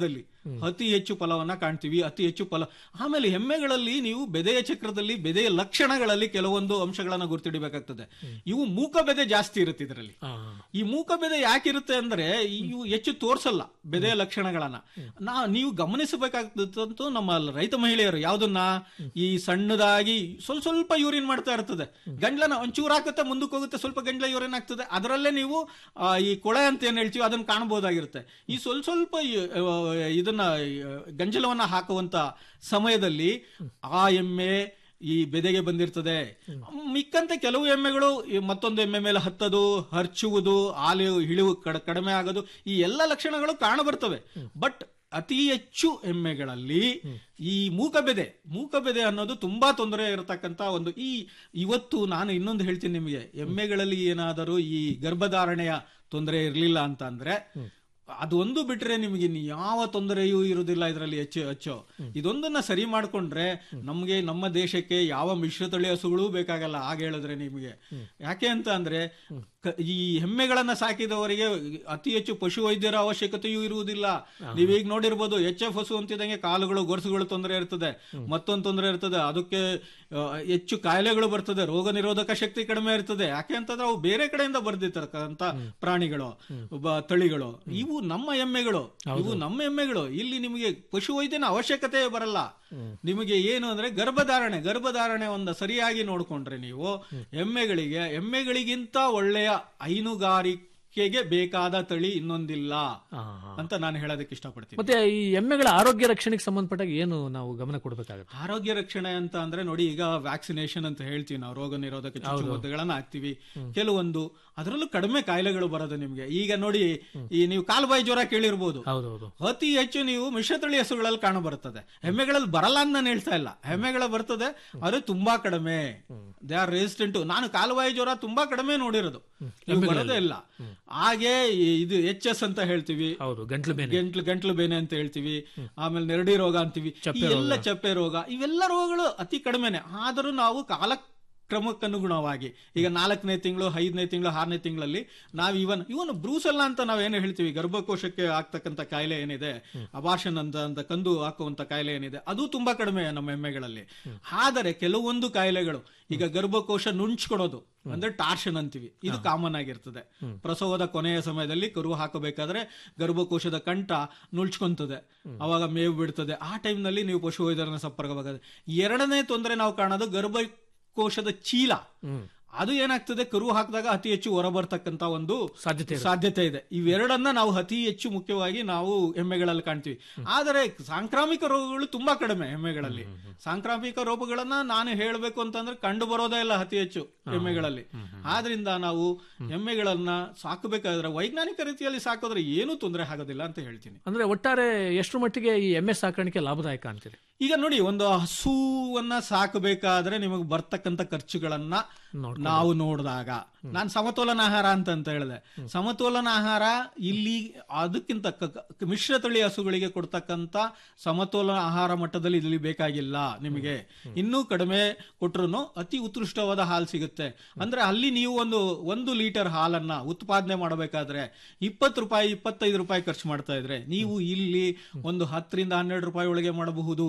ಅತಿ ಹೆಚ್ಚು ಫಲವನ್ನ ಕಾಣ್ತೀವಿ ಅತಿ ಹೆಚ್ಚು ಫಲ ಆಮೇಲೆ ಎಮ್ಮೆಗಳಲ್ಲಿ ನೀವು ಬೆದೆಯ ಚಕ್ರದಲ್ಲಿ ಬೆದೆಯ ಲಕ್ಷಣಗಳಲ್ಲಿ ಕೆಲವೊಂದು ಅಂಶಗಳನ್ನ ಗುರ್ತಿಡಬೇಕಾಗ್ತದೆ ಇವು ಮೂಕ ಬೆದೆ ಜಾಸ್ತಿ ಇರುತ್ತೆ ಇದರಲ್ಲಿ ಈ ಮೂಕ ಬೆದೆ ಯಾಕಿರುತ್ತೆ ಅಂದ್ರೆ ಇವು ಹೆಚ್ಚು ತೋರ್ಸಲ್ಲ ಬೆದೆಯ ಲಕ್ಷಣಗಳನ್ನ ನಾ ನೀವು ಗಮನಿಸಬೇಕಾಗ್ತದಂತೂ ನಮ್ಮ ರೈತ ಮಹಿಳೆಯರು ಯಾವ್ದನ್ನ ಈ ಸಣ್ಣದಾಗಿ ಸ್ವಲ್ಪ ಸ್ವಲ್ಪ ಯೂರಿನ್ ಮಾಡ್ತಾ ಇರ್ತದೆ ಗಂಡ್ಲನ ಒಂಚೂರು ಹಾಕುತ್ತೆ ಮುಂದಕ್ಕೆ ಹೋಗುತ್ತೆ ಸ್ವಲ್ಪ ಗಂಡ್ಲ ಯೂರಿನ್ ಆಗ್ತದೆ ಅದರಲ್ಲೇ ನೀವು ಆ, ಈ ಕೊಳೆ ಅಂತ ಏನ್ ಹೇಳ್ತೀವಿ ಅದನ್ನ ಕಾಣಬಹುದಾಗಿರುತ್ತೆ ಈ ಸ್ವಲ್ಪ ಸ್ವಲ್ಪ ಈ, ಆ, ಇದನ್ನ ಆ, ಗಂಜಲವನ್ನ ಹಾಕುವಂತ ಸಮಯದಲ್ಲಿ ಆ ಎಮ್ಮೆ ಈ ಬೆದೆಗೆ ಬಂದಿರ್ತದೆ ಮಿಕ್ಕಂತೆ ಕೆಲವು ಎಮ್ಮೆಗಳು ಈ ಮತ್ತೊಂದು ಎಮ್ಮೆ ಮೇಲೆ ಹತ್ತದು ಹರ್ಚುವುದು ಹಾಲು ಇಳಿವು ಕಡ- ಕಡಿಮೆ ಆಗೋದು ಈ ಎಲ್ಲ ಲಕ್ಷಣಗಳು ಕಾಣಬರ್ತವೆ ಬಟ್ ಅತಿ ಹೆಚ್ಚು ಎಮ್ಮೆಗಳಲ್ಲಿ ಈ ಮೂಕಬೆದೆ ಮೂಕಬೆದೆ ಅನ್ನೋದು ತುಂಬಾ ತೊಂದರೆ ಇರತಕ್ಕಂತ ಒಂದು ಈ ಇವತ್ತು ನಾನು ಇನ್ನೊಂದು ಹೇಳ್ತೀನಿ ನಿಮಗೆ ಎಮ್ಮೆಗಳಲ್ಲಿ ಏನಾದರೂ ಈ ಗರ್ಭಧಾರಣೆಯ ತೊಂದರೆ ಇರಲಿಲ್ಲ ಅಂತ ಅಂದ್ರೆ ಅದೊಂದು ಬಿಟ್ರೆ ನಿಮಗೆ ಇನ್ನು ಯಾವ ತೊಂದರೆಯೂ ಇರುವುದಿಲ್ಲ ಇದರಲ್ಲಿ ಹೆಚ್ಚು ಹೆಚ್ಚು ಇದೊಂದನ್ನ ಸರಿ ಮಾಡ್ಕೊಂಡ್ರೆ ನಮಗೆ ನಮ್ಮ ದೇಶಕ್ಕೆ ಯಾವ ಮಿಶ್ರತಳಿ ಹಸುಗಳೂ ಬೇಕಾಗಲ್ಲ ಹಾಗೆ ಹೇಳಿದ್ರೆ ನಿಮಗೆ ಯಾಕೆ ಅಂತ ಅಂದ್ರೆ ಕ- ಈ ಎಮ್ಮೆಗಳನ್ನ ಸಾಕಿದವರಿಗೆ ಅತಿ ಹೆಚ್ಚು ಪಶು ವೈದ್ಯರ ಅವಶ್ಯಕತೆಯೂ ಇರುವುದಿಲ್ಲ ನೀವೀಗ ನೋಡಿರ್ಬೋದು ಎಚ್ ಎಫ್ ಹಸು ಅಂತಿದಂಗೆ ಕಾಲುಗಳು ಗೊರಸುಗಳು ತೊಂದರೆ ಇರ್ತದೆ ಮತ್ತೊಂದು ತೊಂದರೆ ಇರ್ತದೆ ಅದಕ್ಕೆ ಆ, ಹೆಚ್ಚು ಕಾಯಿಲೆಗಳು ಬರ್ತದೆ ರೋಗ ನಿರೋಧಕ ಶಕ್ತಿ ಕಡಿಮೆ ಇರ್ತದೆ ಯಾಕೆ ಅಂತಂದ್ರೆ ಅವು ಬೇರೆ ಕಡೆಯಿಂದ ಬರ್ದಿರ್ತಕ್ಕಂತ ಪ್ರಾಣಿಗಳು ಬ- ತಳಿಗಳು ಇವು ನಮ್ಮ ಎಮ್ಮೆಗಳು ಇವು ನಮ್ಮ ಎಮ್ಮೆಗಳು ಇಲ್ಲಿ ನಿಮಗೆ ಪಶು ವೈದ್ಯನ ಅವಶ್ಯಕತೆ ಬರಲ್ಲ ನಿಮಗೆ ಏನು ಅಂದ್ರೆ ಗರ್ಭಧಾರಣೆ ಗರ್ಭಧಾರಣೆ ಒಂದು ಸರಿಯಾಗಿ ನೋಡ್ಕೊಂಡ್ರೆ ನೀವು ಎಮ್ಮೆಗಳಿಗೆ ಎಮ್ಮೆಗಳಿಗಿಂತ ಒಳ್ಳೆಯ ಹೈನುಗಾರಿಕೆಗೆ ಬೇಕಾದ ತಳಿ ಇನ್ನೊಂದಿಲ್ಲ ಅಂತ ನಾನು ಹೇಳೋದಕ್ಕೆ ಇಷ್ಟಪಡ್ತೀನಿ ಮತ್ತೆ ಈ ಎಮ್ಮೆಗಳ ಆರೋಗ್ಯ ರಕ್ಷಣೆಗೆ ಸಂಬಂಧಪಟ್ಟಾಗ ಏನು ನಾವು ಗಮನ ಕೊಡಬೇಕಾಗುತ್ತೆ ಆರೋಗ್ಯ ರಕ್ಷಣೆ ಅಂತ ಅಂದ್ರೆ ನೋಡಿ ಈಗ ವ್ಯಾಕ್ಸಿನೇಷನ್ ಅಂತ ಹೇಳ್ತೀವಿ ನಾವು ರೋಗ ನಿರೋಧಕ ಚುಚ್ಚುಮದ್ದುಗಳನ್ನ ಹಾಕ್ತಿವಿ ಕೆಲವೊಂದು ಅದರಲ್ಲೂ ಕಡಿಮೆ ಕಾಯಿಲೆಗಳು ಬರೋದು ನಿಮ್ಗೆ ಈಗ ನೋಡಿ ಈ ನೀವು ಕಾಲುಬಾಯಿ ಜ್ವರ ಕೇಳಿರ್ಬೋದು ಹೌದೌದು ಅತಿ ಹೆಚ್ಚು ನೀವು ಮಿಶ್ರತಳಿ ಹಸುಗಳಲ್ಲಿ ಕಾಣ ಬರುತ್ತದೆ ಎಮ್ಮೆಗಳಲ್ಲಿ ಬರಲ್ಲ ಅಂತ ನಾನು ಹೇಳ್ತಾ ಇಲ್ಲ ಎಮ್ಮೆಗಳ ಬರ್ತದೆ ಅದು ತುಂಬಾ ಕಡಿಮೆ ದೇ ಆರ್ ರೆಸಿಸ್ಟೆಂಟ್ ನಾನು ಕಾಲುಬಾಯಿ ಜ್ವರ ತುಂಬಾ ಕಡಿಮೆ ನೋಡಿರೋದು ನೀವು ಬರೋದೇ ಇಲ್ಲ ಹಾಗೆ ಈ- ಇದು ಎಚ್ ಎಸ್ ಅಂತ ಹೇಳ್ತೀವಿ ಹೌದು ಗಂಟ್ಲು ಬೇನೆ ಗಂಟ್ಲು ಗಂಟ್ಲು ಬೇನೆ ಅಂತ ಹೇಳ್ತೀವಿ ಆಮೇಲೆ ನೆರಡಿ ರೋಗ ಅಂತೀವಿ ಈ ಎಲ್ಲ ಚಪ್ಪೆ ರೋಗ ಇವೆಲ್ಲ ರೋಗಗಳು ಅತಿ ಕಡಿಮೆನೆ ಆದರೂ ನಾವು ಕಾಲ ಕ್ರಮಕ್ಕನುಗುಣವಾಗಿ ಈಗ ನಾಲ್ಕನೇ ತಿಂಗಳು ಐದನೇ ತಿಂಗಳು ಆರನೇ ತಿಂಗಳಲ್ಲಿ ನಾವು ಇವನ್ ಇವನ್ ಬ್ರೂಸಲ್ಲ ಅಂತ ನಾವೇನು ಹೇಳ್ತೀವಿ ಗರ್ಭಕೋಶಕ್ಕೆ ಆಗ್ತಕ್ಕಂಥ ಕಾಯಿಲೆ ಏನಿದೆ ಅಬಾರ್ಷನ್ ಅಂತ ಅಂತ ಕಂದು ಹಾಕುವಂತ ಕಾಯಿಲೆ ಏನಿದೆ ಅದು ತುಂಬಾ ಕಡಿಮೆ ನಮ್ಮ ಎಮ್ಮೆಗಳಲ್ಲಿ ಆದರೆ ಕೆಲವೊಂದು ಕಾಯಿಲೆಗಳು ಈಗ ಗರ್ಭಕೋಶ ನುಂಚ್ಕೊಡೋದು ಅಂದ್ರೆ ಟಾರ್ಷನ್ ಅಂತೀವಿ ಇದು ಕಾಮನ್ ಆಗಿರ್ತದೆ ಪ್ರಸವದ ಕೊನೆಯ ಸಮಯದಲ್ಲಿ ಕರು ಹಾಕಬೇಕಾದ್ರೆ ಗರ್ಭಕೋಶದ ಕಂಠ ನುಳ್ಚ್ಕೊಂತದೆ ಅವಾಗ ಮೇವು ಬಿಡ್ತದೆ ಆ ಟೈಮ್ನಲ್ಲಿ ನೀವು ಪಶು ವೈದ್ಯರನ್ನ ಸಂಪರ್ಕವಾಗದೆ ಎರಡನೇ ತೊಂದರೆ ನಾವು ಕಾಣೋದು ಗರ್ಭಕೋಶದ ಚೀಲ ಅದು ಏನಾಗ್ತದೆ ಕರು ಹಾಕಿದಾಗ ಅತಿ ಹೆಚ್ಚು ಹೊರಬರ್ತಕ್ಕಂತ ಒಂದು ಸಾಧ್ಯತೆ ಇರುತ್ತೆ. ಸಾಧ್ಯತೆ ಇದೆ ಇವೆರಡನ್ನ ನಾವು ಅತಿ ಹೆಚ್ಚು ಮುಖ್ಯವಾಗಿ ನಾವು ಎಮ್ಮೆಗಳಲ್ಲಿ ಕಾಣ್ತೀವಿ ಆದರೆ ಸಾಂಕ್ರಾಮಿಕ ರೋಗಗಳು ತುಂಬಾ ಕಡಿಮೆ ಎಮ್ಮೆಗಳಲ್ಲಿ ಸಾಂಕ್ರಾಮಿಕ ರೋಗಗಳನ್ನ ನಾನು ಹೇಳಬೇಕು ಅಂತಂದ್ರೆ ಕಂಡು ಬರೋದೇ ಇಲ್ಲ ಅತಿ ಹೆಚ್ಚು ಎಮ್ಮೆಗಳಲ್ಲಿ ಆದ್ರಿಂದ ನಾವು ಎಮ್ಮೆಗಳನ್ನ ಸಾಕಬೇಕಾದ್ರೆ ವೈಜ್ಞಾನಿಕ ರೀತಿಯಲ್ಲಿ ಸಾಕಿದ್ರೆ ಏನೂ ತೊಂದರೆ ಆಗೋದಿಲ್ಲ ಅಂತ ಹೇಳ್ತೀನಿ ಅಂದ್ರೆ ಒಟ್ಟಾರೆ ಎಷ್ಟು ಮಟ್ಟಿಗೆ ಈ ಎಮ್ಮೆ ಸಾಕಾಣಿಕೆ ಲಾಭದಾಯಕ ಅಂತೀರಿ ಈಗ ನೋಡಿ ಒಂದು ಹಸುವನ್ನ ಸಾಕಬೇಕಾದ್ರೆ ನಿಮಗೆ ಬರ್ತಕ್ಕಂಥ ಖರ್ಚುಗಳನ್ನ ನಾವು ನೋಡಿದಾಗ ನಾನು ಸಮತೋಲನ ಆಹಾರ ಅಂತ ಅಂತ ಹೇಳಿದೆ ಸಮತೋಲನ ಆಹಾರ ಇಲ್ಲಿ ಅದಕ್ಕಿಂತ ಕ- ಕ- ಮಿಶ್ರತಳಿ ಹಸುಗಳಿಗೆ ಕೊಡ್ತಕ್ಕಂತ ಸಮತೋಲನ ಆಹಾರ ಮಟ್ಟದಲ್ಲಿ ಇಲ್ಲಿ ಬೇಕಾಗಿಲ್ಲ ನಿಮಗೆ ಇನ್ನೂ ಕಡಿಮೆ ಕೊಟ್ರು ಅತಿ ಉತ್ಕೃಷ್ಟವಾದ ಹಾಲು ಸಿಗುತ್ತೆ ಅಂದ್ರೆ ಅಲ್ಲಿ ನೀವು ಒಂದು ಒಂದು ಲೀಟರ್ ಹಾಲನ್ನ ಉತ್ಪಾದನೆ ಮಾಡಬೇಕಾದ್ರೆ ಇಪ್ಪತ್ತು ರೂಪಾಯಿ ಇಪ್ಪತ್ತೈದು ರೂಪಾಯಿ ಖರ್ಚು ಮಾಡ್ತಾ ಇದ್ರೆ ನೀವು ಇಲ್ಲಿ ಒಂದು ಹತ್ತರಿಂದ ಹನ್ನೆರಡು ರೂಪಾಯಿ ಒಳಗೆ ಮಾಡಬಹುದು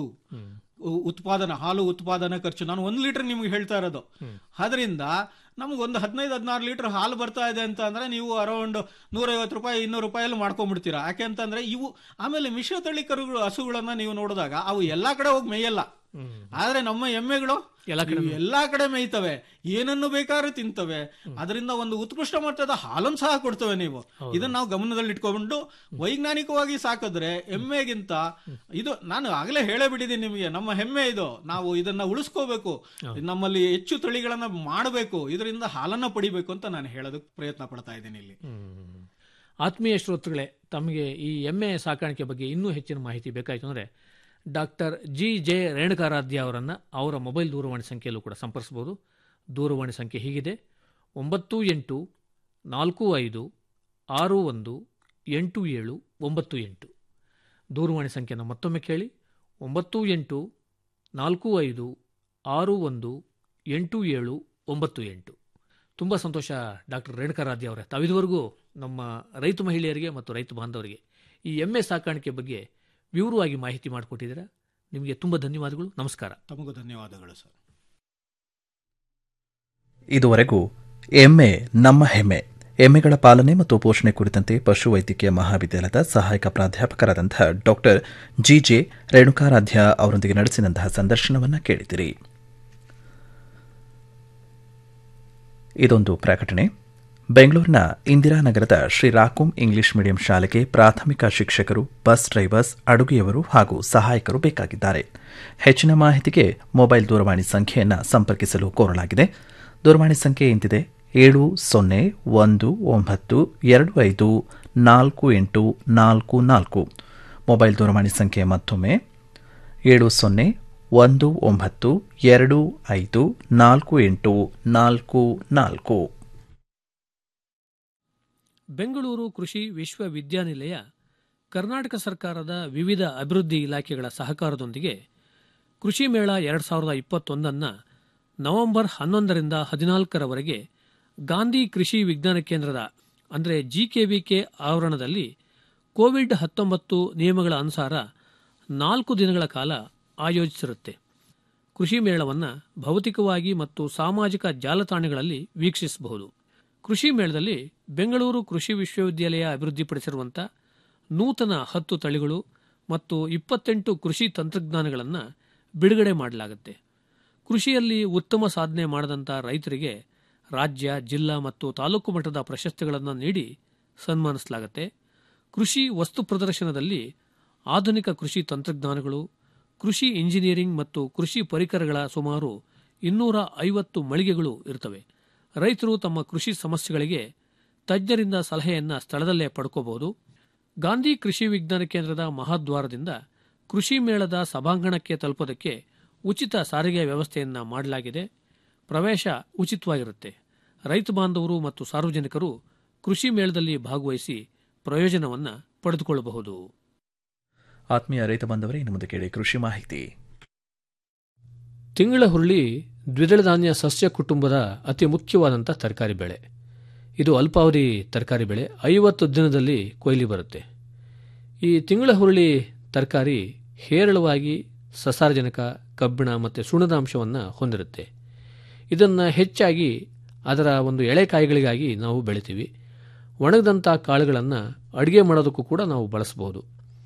ಉ- ಉತ್ಪಾದನಾ ಹಾಲು ಉತ್ಪಾದನಾ ಖರ್ಚು ನಾನು ಒಂದು ಲೀಟರ್ ನಿಮ್ಗೆ ಹೇಳ್ತಾ ಇರೋದು ಅದರಿಂದ ನಮ್ಗೆ ಒಂದು ಹದಿನೈದು ಹದಿನಾರು ಲೀಟರ್ ಹಾಲು ಬರ್ತಾ ಇದೆ ಅಂತ ಅಂದ್ರೆ ನೀವು ಅರೌಂಡ್ ನೂರೈವತ್ತು ರೂಪಾಯಿ ಇನ್ನೂರು ರೂಪಾಯಲ್ಲಿ ಮಾಡ್ಕೊಂಡ್ಬಿಡ್ತೀರಾ ಯಾಕೆ ಅಂತಂದ್ರೆ ಇವು ಆಮೇಲೆ ಮಿಶ್ರತಳಿ ಕರುಗಳು ಹಸುಗಳನ್ನ ನೀವು ನೋಡಿದಾಗ ಅವು ಎಲ್ಲಾ ಕಡೆ ಹೋಗಿ ಮೇಯಲ್ಲ ಆದ್ರೆ ನಮ್ಮ ಎಮ್ಮೆಗಳು ಎಲ್ಲಾ ಕಡೆ ಇವು ಎಲ್ಲಾ ಕಡೆ ಮೇಯ್ತವೆ ಏನನ್ನು ಬೇಕಾದ್ರೂ ತಿಂತವೆ ಅದರಿಂದ ಒಂದು ಉತ್ಕೃಷ್ಟ ಮಟ್ಟದ ಹಾಲನ್ನು ಸಹ ಕೊಡ್ತವೆ ನೀವು ಇದನ್ನ ನಾವು ಗಮನದಲ್ಲಿ ಇಟ್ಕೊಂಡು ವೈಜ್ಞಾನಿಕವಾಗಿ ಸಾಕಿದ್ರೆ ಎಮ್ಮೆಗಿಂತ ಇದು ನಾನು ಆಗಲೇ ಹೇಳೇ ಬಿಟ್ಟಿದ್ದೀನಿ ನಿಮಗೆ ನಮ್ಮ ಹೆಮ್ಮೆ ಇದು ನಾವು ಇದನ್ನ ಉಳಿಸ್ಕೋಬೇಕು ನಮ್ಮಲ್ಲಿ ಹೆಚ್ಚು ತಳಿಗಳನ್ನ ಮಾಡಬೇಕು ಇದರಿಂದ ಹಾಲನ್ನ ಪಡಿಬೇಕು ಅಂತ ನಾನು ಹೇಳೋದಕ್ಕೆ ಪ್ರಯತ್ನ ಪಡ್ತಾ ಇದ್ದೀನಿ ಇಲ್ಲಿ ಆತ್ಮೀಯ ಶ್ರೋತೃಗಳೇ ತಮಗೆ ಈ ಎಮ್ಮೆ ಸಾಕಾಣಿಕೆ ಬಗ್ಗೆ ಇನ್ನೂ ಹೆಚ್ಚಿನ ಮಾಹಿತಿ ಬೇಕಾಯಿತು ಅಂದರೆ ಡಾಕ್ಟರ್ ಜಿ ಜೆ ರೇಣುಕಾರಾಧ್ಯ ಅವರನ್ನು ಅವರ ಮೊಬೈಲ್ ದೂರವಾಣಿ ಸಂಖ್ಯೆಯಲ್ಲೂ ಕೂಡ ಸಂಪರ್ಸ್ಬೋದು ದೂರವಾಣಿ ಸಂಖ್ಯೆ ಹೀಗಿದೆ ಒಂಬತ್ತು ಎಂಟು ನಾಲ್ಕು ಐದು ಆರು ಒಂದು ಎಂಟು ಏಳು ಒಂಬತ್ತು ಎಂಟು ದೂರವಾಣಿ ಸಂಖ್ಯೆಯನ್ನು ಮತ್ತೊಮ್ಮೆ ಕೇಳಿ ಒಂಬತ್ತು ಎಂಟು ನಾಲ್ಕು ಐದು ಆರು ಒಂದು ಎಂಟು ಏಳು ಒಂಬತ್ತು ಎಂಟು ತುಂಬ ಸಂತೋಷ ಡಾಕ್ಟರ್ ರೇಣುಕಾರಾಧ್ಯ ಅವರೇ ತಾವಿದುವರೆಗೂ ನಮ್ಮ ರೈತ ಮಹಿಳೆಯರಿಗೆ ಮತ್ತು ರೈತ ಬಾಂಧವರಿಗೆ ಈ ಎಮ್ಮೆ ಸಾಕಾಣಿಕೆ ಬಗ್ಗೆ ವಿವರವಾಗಿ ಮಾಹಿತಿ ಮಾಡಿಕೊಟ್ಟಿದ್ದೀರಾ ನಿಮಗೆ ತುಂಬ ಧನ್ಯವಾದಗಳು ನಮಸ್ಕಾರ ತಮಗೂ ಧನ್ಯವಾದಗಳು ಸರ್ ಇದುವರೆಗೂ ಎಮ್ಮೆ ನಮ್ಮ ಹೆಮ್ಮೆ ಎಮ್ಮೆಗಳ ಪಾಲನೆ ಮತ್ತು ಪೋಷಣೆ ಕುರಿತಂತೆ ಪಶುವೈದ್ಯಕೀಯ ಮಹಾವಿದ್ಯಾಲಯದ ಸಹಾಯಕ ಪ್ರಾಧ್ಯಾಪಕರಾದಂತಹ ಡಾಕ್ಟರ್ ಜಿಜೆ ರೇಣುಕಾರಾಧ್ಯ ಅವರೊಂದಿಗೆ ನಡೆಸಿದಂತಹ ಸಂದರ್ಶನವನ್ನು ಕೇಳಿದಿರಿ ಇದೊಂದು ಪ್ರಕಟಣೆ ಬೆಂಗಳೂರಿನ ಇಂದಿರಾನಗರದ ಶ್ರೀ ರಾಕುಂ ಇಂಗ್ಲಿಷ್ ಮೀಡಿಯಂ ಶಾಲೆಗೆ ಪ್ರಾಥಮಿಕ ಶಿಕ್ಷಕರು ಬಸ್ ಡ್ರೈವರ್ಸ್ ಅಡುಗೆಯವರು ಹಾಗೂ ಸಹಾಯಕರು ಬೇಕಾಗಿದ್ದಾರೆ ಹೆಚ್ಚಿನ ಮಾಹಿತಿಗೆ ಮೊಬೈಲ್ ದೂರವಾಣಿ ಸಂಖ್ಯೆಯನ್ನು ಸಂಪರ್ಕಿಸಲು ಕೋರಲಾಗಿದೆ ದೂರವಾಣಿ ಸಂಖ್ಯೆ ಇಂತಿದೆ ಏಳು ಸೊನ್ನೆ ಒಂದು ಒಂಬತ್ತು ಎರಡು ಐದು ನಾಲ್ಕು ಎಂಟು ನಾಲ್ಕು ನಾಲ್ಕು ಮೊಬೈಲ್ ದೂರವಾಣಿ ಸಂಖ್ಯೆ ಮತ್ತೊಮ್ಮೆ ಏಳು ಸೊನ್ನೆ ಒಂದು ಒಂಬತ್ತು ಎರಡು ಐದು ನಾಲ್ಕು ಎಂಟು ನಾಲ್ಕು ನಾಲ್ಕು ಬೆಂಗಳೂರು ಕೃಷಿ ವಿಶ್ವವಿದ್ಯಾನಿಲಯ ಕರ್ನಾಟಕ ಸರ್ಕಾರದ ವಿವಿಧ ಅಭಿವೃದ್ಧಿ ಇಲಾಖೆಗಳ ಸಹಕಾರದೊಂದಿಗೆ ಕೃಷಿ ಮೇಳ ಎರಡು ಸಾವಿರದ ಇಪ್ಪತ್ತೊಂದನ್ನು ನವೆಂಬರ್ ಹನ್ನೊಂದರಿಂದ ಹದಿನಾಲ್ಕರವರೆಗೆ ಗಾಂಧಿ ಕೃಷಿ ವಿಜ್ಞಾನ ಕೇಂದ್ರದ ಅಂದರೆ ಜಿಕೆವಿಕೆ ಆವರಣದಲ್ಲಿ ಕೋವಿಡ್ ಹತ್ತೊಂಬತ್ತು ನಿಯಮಗಳ ಅನುಸಾರ ನಾಲ್ಕು ದಿನಗಳ ಕಾಲ ಆಯೋಜಿಸಿರುತ್ತೆ ಕೃಷಿ ಮೇಳವನ್ನು ಭೌತಿಕವಾಗಿ ಮತ್ತು ಸಾಮಾಜಿಕ ಜಾಲತಾಣಗಳಲ್ಲಿ ವೀಕ್ಷಿಸಬಹುದು ಕೃಷಿ ಮೇಳದಲ್ಲಿ ಬೆಂಗಳೂರು ಕೃಷಿ ವಿಶ್ವವಿದ್ಯಾಲಯ ಅಭಿವೃದ್ಧಿಪಡಿಸಿರುವಂಥ ನೂತನ ಹತ್ತು ತಳಿಗಳು ಮತ್ತು ಇಪ್ಪತ್ತೆಂಟು ಕೃಷಿ ತಂತ್ರಜ್ಞಾನಗಳನ್ನು ಬಿಡುಗಡೆ ಮಾಡಲಾಗುತ್ತೆ ಕೃಷಿಯಲ್ಲಿ ಉತ್ತಮ ಸಾಧನೆ ಮಾಡದಂಥ ರೈತರಿಗೆ ರಾಜ್ಯ ಜಿಲ್ಲಾ ಮತ್ತು ತಾಲೂಕು ಮಟ್ಟದ ಪ್ರಶಸ್ತಿಗಳನ್ನು ನೀಡಿ ಸನ್ಮಾನಿಸಲಾಗುತ್ತೆ ಕೃಷಿ ವಸ್ತು ಪ್ರದರ್ಶನದಲ್ಲಿ ಆಧುನಿಕ ಕೃಷಿ ತಂತ್ರಜ್ಞಾನಗಳು ಕೃಷಿ ಇಂಜಿನಿಯರಿಂಗ್ ಮತ್ತು ಕೃಷಿ ಪರಿಕರಗಳ ಸುಮಾರು ಇನ್ನೂರ ಐವತ್ತು ಮಳಿಗೆಗಳು ಇರ್ತವೆ ರೈತರು ತಮ್ಮ ಕೃಷಿ ಸಮಸ್ಯೆಗಳಿಗೆ ತಜ್ಞರಿಂದ ಸಲಹೆಯನ್ನು ಸ್ಥಳದಲ್ಲೇ ಪಡ್ಕೋಬಹುದು ಗಾಂಧಿ ಕೃಷಿ ವಿಜ್ಞಾನ ಕೇಂದ್ರದ ಮಹಾದ್ವಾರದಿಂದ ಕೃಷಿ ಮೇಳದ ಸಭಾಂಗಣಕ್ಕೆ ತಲುಪೋದಕ್ಕೆ ಉಚಿತ ಸಾರಿಗೆ ವ್ಯವಸ್ಥೆಯನ್ನು ಮಾಡಲಾಗಿದೆ ಪ್ರವೇಶ ಉಚಿತವಾಗಿರುತ್ತೆ ರೈತ ಬಾಂಧವರು ಮತ್ತು ಸಾರ್ವಜನಿಕರು ಕೃಷಿ ಮೇಳದಲ್ಲಿ ಭಾಗವಹಿಸಿ ಪ್ರಯೋಜನವನ್ನು ಪಡೆದುಕೊಳ್ಳಬಹುದು ಆತ್ಮೀಯ ರೈತ ಬಾಂಧವರೇ ಇನ್ನು ಮುಂದೆ ಕೇಳಿ ಕೃಷಿ ಮಾಹಿತಿ ತಿಂಗಳ ಹುರುಳಿ ದ್ವಿದಳ ಧಾನ್ಯ ಸಸ್ಯ ಕುಟುಂಬದ ಅತಿ ಮುಖ್ಯವಾದಂಥ ತರಕಾರಿ ಬೆಳೆ ಇದು ಅಲ್ಪಾವಧಿ ತರಕಾರಿ ಬೆಳೆ ಐವತ್ತು ದಿನದಲ್ಲಿ ಕೊಯ್ಲಿ ಬರುತ್ತೆ ಈ ತಿಂಗಳ ಹುರುಳಿ ತರಕಾರಿ ಹೇರಳವಾಗಿ ಸಸಾರಜನಕ ಕಬ್ಬಿಣ ಮತ್ತು ಸುಣ್ಣದ ಅಂಶವನ್ನು ಹೊಂದಿರುತ್ತೆ ಇದನ್ನು ಹೆಚ್ಚಾಗಿ ಅದರ ಒಂದು ಎಳೆಕಾಯಿಗಳಿಗಾಗಿ ನಾವು ಬೆಳಿತೀವಿ ಒಣಗದಂಥ ಕಾಳುಗಳನ್ನು ಅಡುಗೆ ಮಾಡೋದಕ್ಕೂ ಕೂಡ ನಾವು ಬಳಸಬಹುದು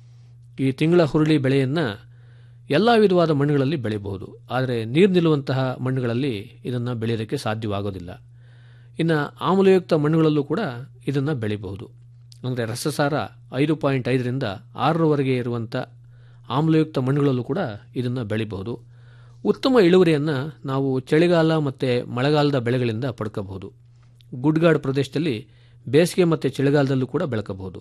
ಈ ತಿಂಗಳ ಹುರುಳಿ ಬೆಳೆಯನ್ನು ಎಲ್ಲ ವಿಧವಾದ ಮಣ್ಣುಗಳಲ್ಲಿ ಬೆಳೆಯಬಹುದು ಆದರೆ ನೀರು ನಿಲ್ಲುವಂತಹ ಮಣ್ಣುಗಳಲ್ಲಿ ಇದನ್ನು ಬೆಳೆಯೋದಕ್ಕೆ ಸಾಧ್ಯವಾಗೋದಿಲ್ಲ ಇನ್ನು ಆಮ್ಲಯುಕ್ತ ಮಣ್ಣುಗಳಲ್ಲೂ ಕೂಡ ಇದನ್ನು ಬೆಳೆಯಬಹುದು ಅಂದರೆ ರಸಸಾರ ಐದು ಪಾಯಿಂಟ್ ಐದರಿಂದ ಆರರವರೆಗೆ ಇರುವಂಥ ಆಮ್ಲಯುಕ್ತ ಮಣ್ಣುಗಳಲ್ಲೂ ಕೂಡ ಇದನ್ನು ಬೆಳಿಬಹುದು ಉತ್ತಮ ಇಳುವರಿಯನ್ನು ನಾವು ಚಳಿಗಾಲ ಮತ್ತು ಮಳೆಗಾಲದ ಬೆಳೆಗಳಿಂದ ಪಡ್ಕೋಬಹುದು ಗುಡ್ಗಾಡು ಪ್ರದೇಶದಲ್ಲಿ ಬೇಸಿಗೆ ಮತ್ತು ಚಳಿಗಾಲದಲ್ಲೂ ಕೂಡ ಬೆಳಕಬಹುದು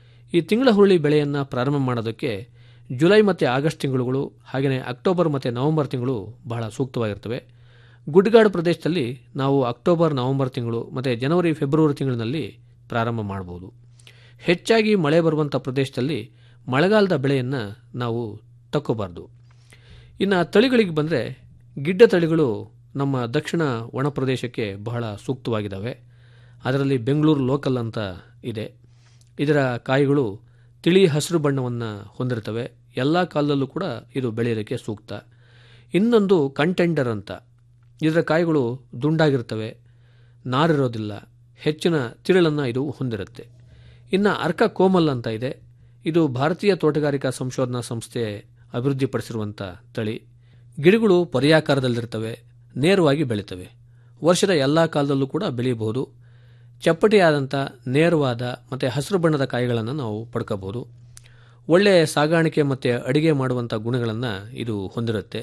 ಈ ತಿಂಗಳ ಹುರುಳಿ ಬೆಳೆಯನ್ನು ಪ್ರಾರಂಭ ಮಾಡೋದಕ್ಕೆ ಜುಲೈ ಮತ್ತು ಆಗಸ್ಟ್ ತಿಂಗಳುಗಳು ಹಾಗೆಯೇ ಅಕ್ಟೋಬರ್ ಮತ್ತು ನವೆಂಬರ್ ತಿಂಗಳು ಬಹಳ ಸೂಕ್ತವಾಗಿರ್ತವೆ ಗುಡ್ಗಾಡು ಪ್ರದೇಶದಲ್ಲಿ ನಾವು ಅಕ್ಟೋಬರ್ ನವೆಂಬರ್ ತಿಂಗಳು ಮತ್ತು ಜನವರಿ ಫೆಬ್ರವರಿ ತಿಂಗಳಿನಲ್ಲಿ ಪ್ರಾರಂಭ ಮಾಡಬಹುದು ಹೆಚ್ಚಾಗಿ ಮಳೆ ಬರುವಂಥ ಪ್ರದೇಶದಲ್ಲಿ ಮಳೆಗಾಲದ ಬೆಳೆಯನ್ನು ನಾವು ತಕ್ಕೋಬಾರ್ದು ಇನ್ನು ತಳಿಗಳಿಗೆ ಬಂದರೆ ಗಿಡ್ಡ ತಳಿಗಳು ನಮ್ಮ ದಕ್ಷಿಣ ಒಣ ಪ್ರದೇಶಕ್ಕೆ ಬಹಳ ಸೂಕ್ತವಾಗಿದ್ದಾವೆ ಅದರಲ್ಲಿ ಬೆಂಗಳೂರು ಲೋಕಲ್ ಅಂತ ಇದೆ ಇದರ ಕಾಯಿಗಳು ತಿಳಿ ಹಸಿರು ಬಣ್ಣವನ್ನು ಹೊಂದಿರ್ತವೆ ಎಲ್ಲ ಕಾಲದಲ್ಲೂ ಕೂಡ ಇದು ಬೆಳೆಯೋದಕ್ಕೆ ಸೂಕ್ತ ಇನ್ನೊಂದು ಕಂಟೆಂಡರ್ ಅಂತ ಇದರ ಕಾಯಿಗಳು ದುಂಡಾಗಿರ್ತವೆ ನಾರಿರೋದಿಲ್ಲ ಹೆಚ್ಚಿನ ತಿರುಳನ್ನು ಇದು ಹೊಂದಿರುತ್ತೆ ಇನ್ನು ಅರ್ಕ ಕೋಮಲ್ ಅಂತ ಇದೆ ಇದು ಭಾರತೀಯ ತೋಟಗಾರಿಕಾ ಸಂಶೋಧನಾ ಸಂಸ್ಥೆ ಅಭಿವೃದ್ಧಿಪಡಿಸಿರುವಂಥ ತಳಿ ಗಿಡಗಳು ಪರ್ಯಾಕಾರದಲ್ಲಿರ್ತವೆ ನೇರವಾಗಿ ಬೆಳೀತವೆ ವರ್ಷದ ಎಲ್ಲ ಕಾಲದಲ್ಲೂ ಕೂಡ ಬೆಳೆಯಬಹುದು ಚಪ್ಪಟೆಯಾದಂಥ ನೇರವಾದ ಮತ್ತು ಹಸಿರು ಬಣ್ಣದ ಕಾಯಿಗಳನ್ನು ನಾವು ಪಡ್ಕೋಬಹುದು ಒಳ್ಳೆಯ ಸಾಗಾಣಿಕೆ ಮತ್ತು ಅಡಿಗೆ ಮಾಡುವಂಥ ಗುಣಗಳನ್ನು ಇದು ಹೊಂದಿರುತ್ತೆ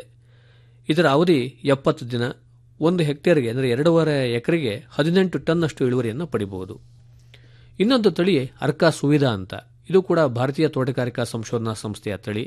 ಇದರ ಅವಧಿ ಎಪ್ಪತ್ತು ದಿನ ಒಂದು ಹೆಕ್ಟೇರ್ಗೆ ಅಂದರೆ ಎರಡೂವರೆ ಎಕರೆಗೆ ಹದಿನೆಂಟು ಟನ್ನಷ್ಟು ಇಳುವರಿಯನ್ನು ಪಡಿಬಹುದು ಇನ್ನೊಂದು ತಳಿ ಅರ್ಕಾ ಸುವಿಧಾ ಅಂತ ಇದು ಕೂಡ ಭಾರತೀಯ ತೋಟಗಾರಿಕಾ ಸಂಶೋಧನಾ ಸಂಸ್ಥೆಯ ತಳಿ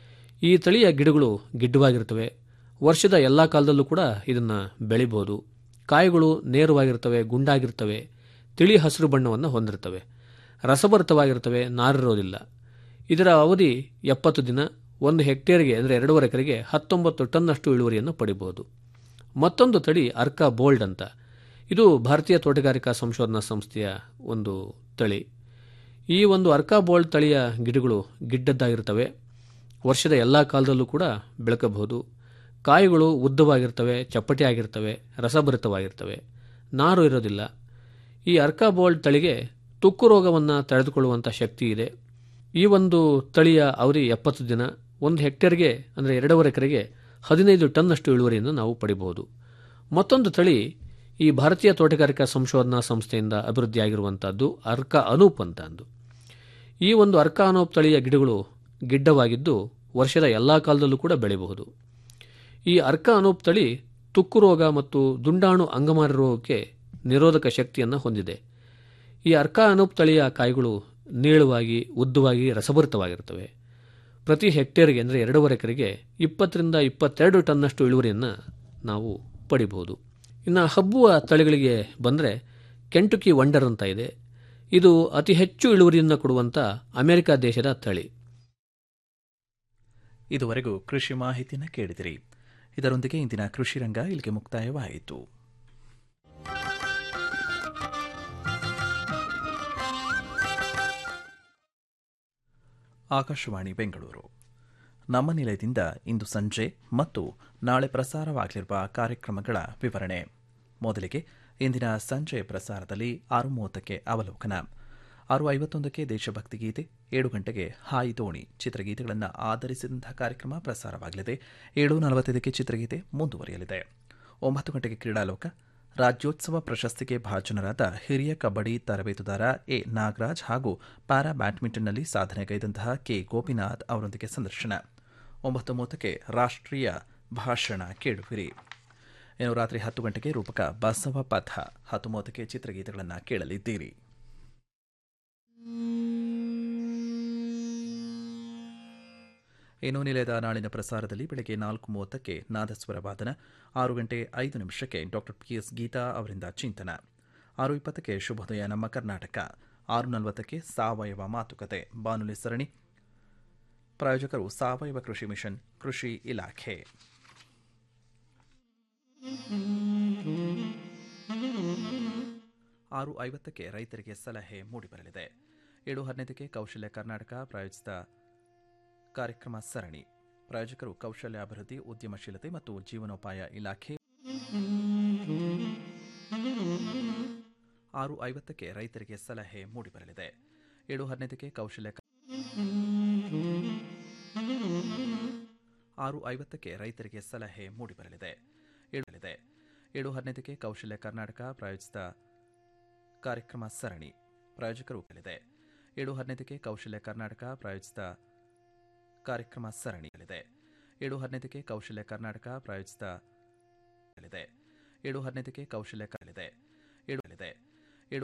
ಈ ತಳಿಯ ಗಿಡಗಳು ಗಿಡ್ಡವಾಗಿರ್ತವೆ ವರ್ಷದ ಎಲ್ಲ ಕಾಲದಲ್ಲೂ ಕೂಡ ಇದನ್ನು ಬೆಳಿಬೋದು ಕಾಯಿಗಳು ನೇರವಾಗಿರ್ತವೆ ಗುಂಡಾಗಿರ್ತವೆ ತಿಳಿ ಹಸಿರು ಬಣ್ಣವನ್ನು ಹೊಂದಿರ್ತವೆ ರಸಭರಿತವಾಗಿರ್ತವೆ ನಾರಿರೋದಿಲ್ಲ ಇದರ ಅವಧಿ ಎಪ್ಪತ್ತು ದಿನ ಒಂದು ಹೆಕ್ಟೇರ್ಗೆ ಅಂದರೆ ಎರಡೂವರೆ ಎಕರೆಗೆ ಹತ್ತೊಂಬತ್ತು ಟನ್ನಷ್ಟು ಇಳುವರಿಯನ್ನು ಪಡಿಬಹುದು ಮತ್ತೊಂದು ತಳಿ ಅರ್ಕಾ ಬೋಲ್ಡ್ ಅಂತ ಇದು ಭಾರತೀಯ ತೋಟಗಾರಿಕಾ ಸಂಶೋಧನಾ ಸಂಸ್ಥೆಯ ಒಂದು ತಳಿ ಈ ಒಂದು ಅರ್ಕಾ ಬೋಲ್ಡ್ ತಳಿಯ ಗಿಡಗಳು ಗಿಡ್ಡದ್ದಾಗಿರ್ತವೆ ವರ್ಷದ ಎಲ್ಲ ಕಾಲದಲ್ಲೂ ಕೂಡ ಬೆಳಕಬಹುದು ಕಾಯಿಗಳು ಉದ್ದವಾಗಿರ್ತವೆ ಚಪ್ಪಟೆ ಆಗಿರ್ತವೆ ರಸಭರಿತವಾಗಿರ್ತವೆ ನಾರು ಇರೋದಿಲ್ಲ ಈ ಅರ್ಕಾಬೋಲ್ಡ್ ತಳಿಗೆ ತುಕ್ಕು ರೋಗವನ್ನು ತಡೆದುಕೊಳ್ಳುವಂಥ ಶಕ್ತಿ ಇದೆ ಈ ಒಂದು ತಳಿಯ ಅವಧಿ ಎಪ್ಪತ್ತು ದಿನ ಒಂದು ಹೆಕ್ಟೇರ್ಗೆ ಅಂದರೆ ಎರಡೂವರೆ ಎಕರೆಗೆ ಹದಿನೈದು ಟನ್ನಷ್ಟು ಇಳುವರಿಯನ್ನು ನಾವು ಪಡಿಬಹುದು ಮತ್ತೊಂದು ತಳಿ ಈ ಭಾರತೀಯ ತೋಟಗಾರಿಕಾ ಸಂಶೋಧನಾ ಸಂಸ್ಥೆಯಿಂದ ಅಭಿವೃದ್ಧಿಯಾಗಿರುವಂಥದ್ದು ಅರ್ಕ ಅನೂಪ್ ಅಂತ ಅಂದು ಈ ಒಂದು ಅರ್ಕ ಅನೂಪ್ ತಳಿಯ ಗಿಡಗಳು ಗಿಡ್ಡವಾಗಿದ್ದು ವರ್ಷದ ಎಲ್ಲ ಕಾಲದಲ್ಲೂ ಕೂಡ ಬೆಳೆಯಬಹುದು ಈ ಅರ್ಕ ಅನೂಪ್ ತಳಿ ತುಕ್ಕು ರೋಗ ಮತ್ತು ದುಂಡಾಣು ಅಂಗಮಾರಿ ರೋಗಕ್ಕೆ ನಿರೋಧಕ ಶಕ್ತಿಯನ್ನು ಹೊಂದಿದೆ ಈ ಅರ್ಕ ಅನೂಪ್ ತಳಿಯ ಕಾಯಿಗಳು ನೀಳವಾಗಿ ಉದ್ದವಾಗಿ ರಸಭರಿತವಾಗಿರ್ತವೆ ಪ್ರತಿ ಹೆಕ್ಟೇರ್ಗೆ ಅಂದರೆ ಎರಡೂವರೆ ಎಕರೆಗೆ ಇಪ್ಪತ್ತರಿಂದ ಇಪ್ಪತ್ತೆರಡು ಟನ್ನಷ್ಟು ಇಳುವರಿಯನ್ನು ನಾವು ಪಡಿಬಹುದು ಇನ್ನು ಹಬ್ಬುವ ತಳಿಗಳಿಗೆ ಬಂದರೆ ಕೆಂಟುಕಿ ವಂಡರ್ ಅಂತ ಇದೆ ಇದು ಅತಿ ಹೆಚ್ಚು ಇಳುವರಿಯನ್ನು ಕೊಡುವಂಥ ಅಮೆರಿಕ ದೇಶದ ತಳಿ ಇದುವರೆಗೂ ಕೃಷಿ ಮಾಹಿತಿಯನ್ನು ಕೇಳಿದಿರಿ ಇದರೊಂದಿಗೆ ಇಂದಿನ ಕೃಷಿ ರಂಗ ಇಲ್ಲಿಗೆ ಮುಕ್ತಾಯವಾಯಿತು ಆಕಾಶವಾಣಿ ಬೆಂಗಳೂರು ನಮ್ಮ ನಿಲಯದಿಂದ ಇಂದು ಸಂಜೆ ಮತ್ತು ನಾಳೆ ಪ್ರಸಾರವಾಗಲಿರುವ ಕಾರ್ಯಕ್ರಮಗಳ ವಿವರಣೆ ಮೊದಲಿಗೆ ಇಂದಿನ ಸಂಜೆ ಪ್ರಸಾರದಲ್ಲಿ ಆರು ಮೂವತ್ತಕ್ಕೆ ಅವಲೋಕನ ಆರು ಐವತ್ತೊಂದಕ್ಕೆ ದೇಶಭಕ್ತಿ ಗೀತೆ ಏಳು ಗಂಟೆಗೆ ಹಾಯಿ ದೋಣಿ ಚಿತ್ರಗೀತೆಗಳನ್ನು ಆಧರಿಸಿದಂತಹ ಕಾರ್ಯಕ್ರಮ ಪ್ರಸಾರವಾಗಲಿದೆ ಏಳು ನಲವತ್ತೈದಕ್ಕೆ ಚಿತ್ರಗೀತೆ ಮುಂದುವರಿಯಲಿದೆ ಒಂಬತ್ತು ಗಂಟೆಗೆ ಕ್ರೀಡಾಲೋಕ ರಾಜ್ಯೋತ್ಸವ ಪ್ರಶಸ್ತಿಗೆ ಭಾಜನರಾದ ಹಿರಿಯ ಕಬಡ್ಡಿ ತರಬೇತುದಾರ ಎ ನಾಗರಾಜ್ ಹಾಗೂ ಪ್ಯಾರಾ ಬ್ಯಾಡ್ಮಿಂಟನ್ನಲ್ಲಿ ಸಾಧನೆಗೈದಂತಹ ಕೆ ಗೋಪಿನಾಥ್ ಅವರೊಂದಿಗೆ ಸಂದರ್ಶನ ಒಂಬತ್ತು ಮೂವತ್ತಕ್ಕೆ ರಾಷ್ಟ್ರೀಯ ಭಾಷಣ ಕೇಳುವಿರಿ ಇನ್ನು ರಾತ್ರಿ ಹತ್ತು ಗಂಟೆಗೆ ರೂಪಕ ಬಸವ ಪಥ ಹತ್ತು ಮೂವತ್ತಕ್ಕೆ ಚಿತ್ರಗೀತೆಗಳನ್ನು ಕೇಳಲಿದ್ದೀರಿ ಇನ್ನು ನಿಲಯದ ನಾಳಿನ ಪ್ರಸಾರದಲ್ಲಿ ಬೆಳಗ್ಗೆ ನಾಲ್ಕು ಮೂವತ್ತಕ್ಕೆ ನಾದಸ್ವರ ವಾದನ ಆರು ಗಂಟೆ ಐದು ನಿಮಿಷಕ್ಕೆ ಡಾಕ್ಟರ್ ಪಿ ಎಸ್ ಗೀತಾ ಅವರಿಂದ ಚಿಂತನ ಆರು ಇಪ್ಪತ್ತಕ್ಕೆ ಶುಭೋದಯ ನಮ್ಮ ಕರ್ನಾಟಕ ಆರು ನಲವತ್ತಕ್ಕೆ ಸಾವಯವ ಮಾತುಕತೆ ಬಾನುಲಿ ಸರಣಿ ಪ್ರಾಯೋಜಕರು ಸಾವಯವ ಕೃಷಿ ಮಿಷನ್ ಕೃಷಿ ಇಲಾಖೆ ಆರು ಐವತ್ತಕ್ಕೆ ರೈತರಿಗೆ ಸಲಹೆ ಮೂಡಿಬರಲಿದೆ ಏಳು ಹದಿನೈದಕ್ಕೆ ಕೌಶಲ್ಯ ಕರ್ನಾಟಕ ಪ್ರಾಯೋಜಿತ ಕಾರ್ಯಕ್ರಮ ಸರಣಿ ಪ್ರಾಯೋಜಕರು ಕೌಶಲ್ಯಾಭಿವೃದ್ಧಿ ಉದ್ಯಮಶೀಲತೆ ಮತ್ತು ಜೀವನೋಪಾಯ ಇಲಾಖೆ ಆರು ಐವತ್ತಕ್ಕೆ ರೈತರಿಗೆ ಸಲಹೆ ಮೂಡಿಬರಲಿದೆ ಏಳು ಹದಿನೈದಕ್ಕೆ ಕೌಶಲ್ಯ ಆರು ಐವತ್ತಕ್ಕೆ ರೈತರಿಗೆ ಸಲಹೆ ಮೂಡಿಬರಲಿದೆ ಏಳಲಿದೆ ಏಳು ಹದಿನೈದಕ್ಕೆ ಕೌಶಲ್ಯ ಕರ್ನಾಟಕ ಪ್ರಾಯೋಜಿತ ಕಾರ್ಯಕ್ರಮ ಸರಣಿ ಪ್ರಾಯೋಜಕರು ಇದೆ ಏಳು ಹದಿನೈದಕ್ಕೆ ಕೌಶಲ್ಯ ಕರ್ನಾಟಕ ಪ್ರಾಯೋಜಿತ ಕಾರ್ಯಕ್ರಮ ಸರಣಿಯಲ್ಲಿದೆ ಏಳು ಹದಿನೈದಕ್ಕೆ ಕೌಶಲ್ಯ ಕರ್ನಾಟಕ ಪ್ರಾಯೋಜಿತ ಏಳು ಹದಿನೈದಕ್ಕೆ ಕೌಶಲ್ಯ ಕಲಿದೆ ಏಳು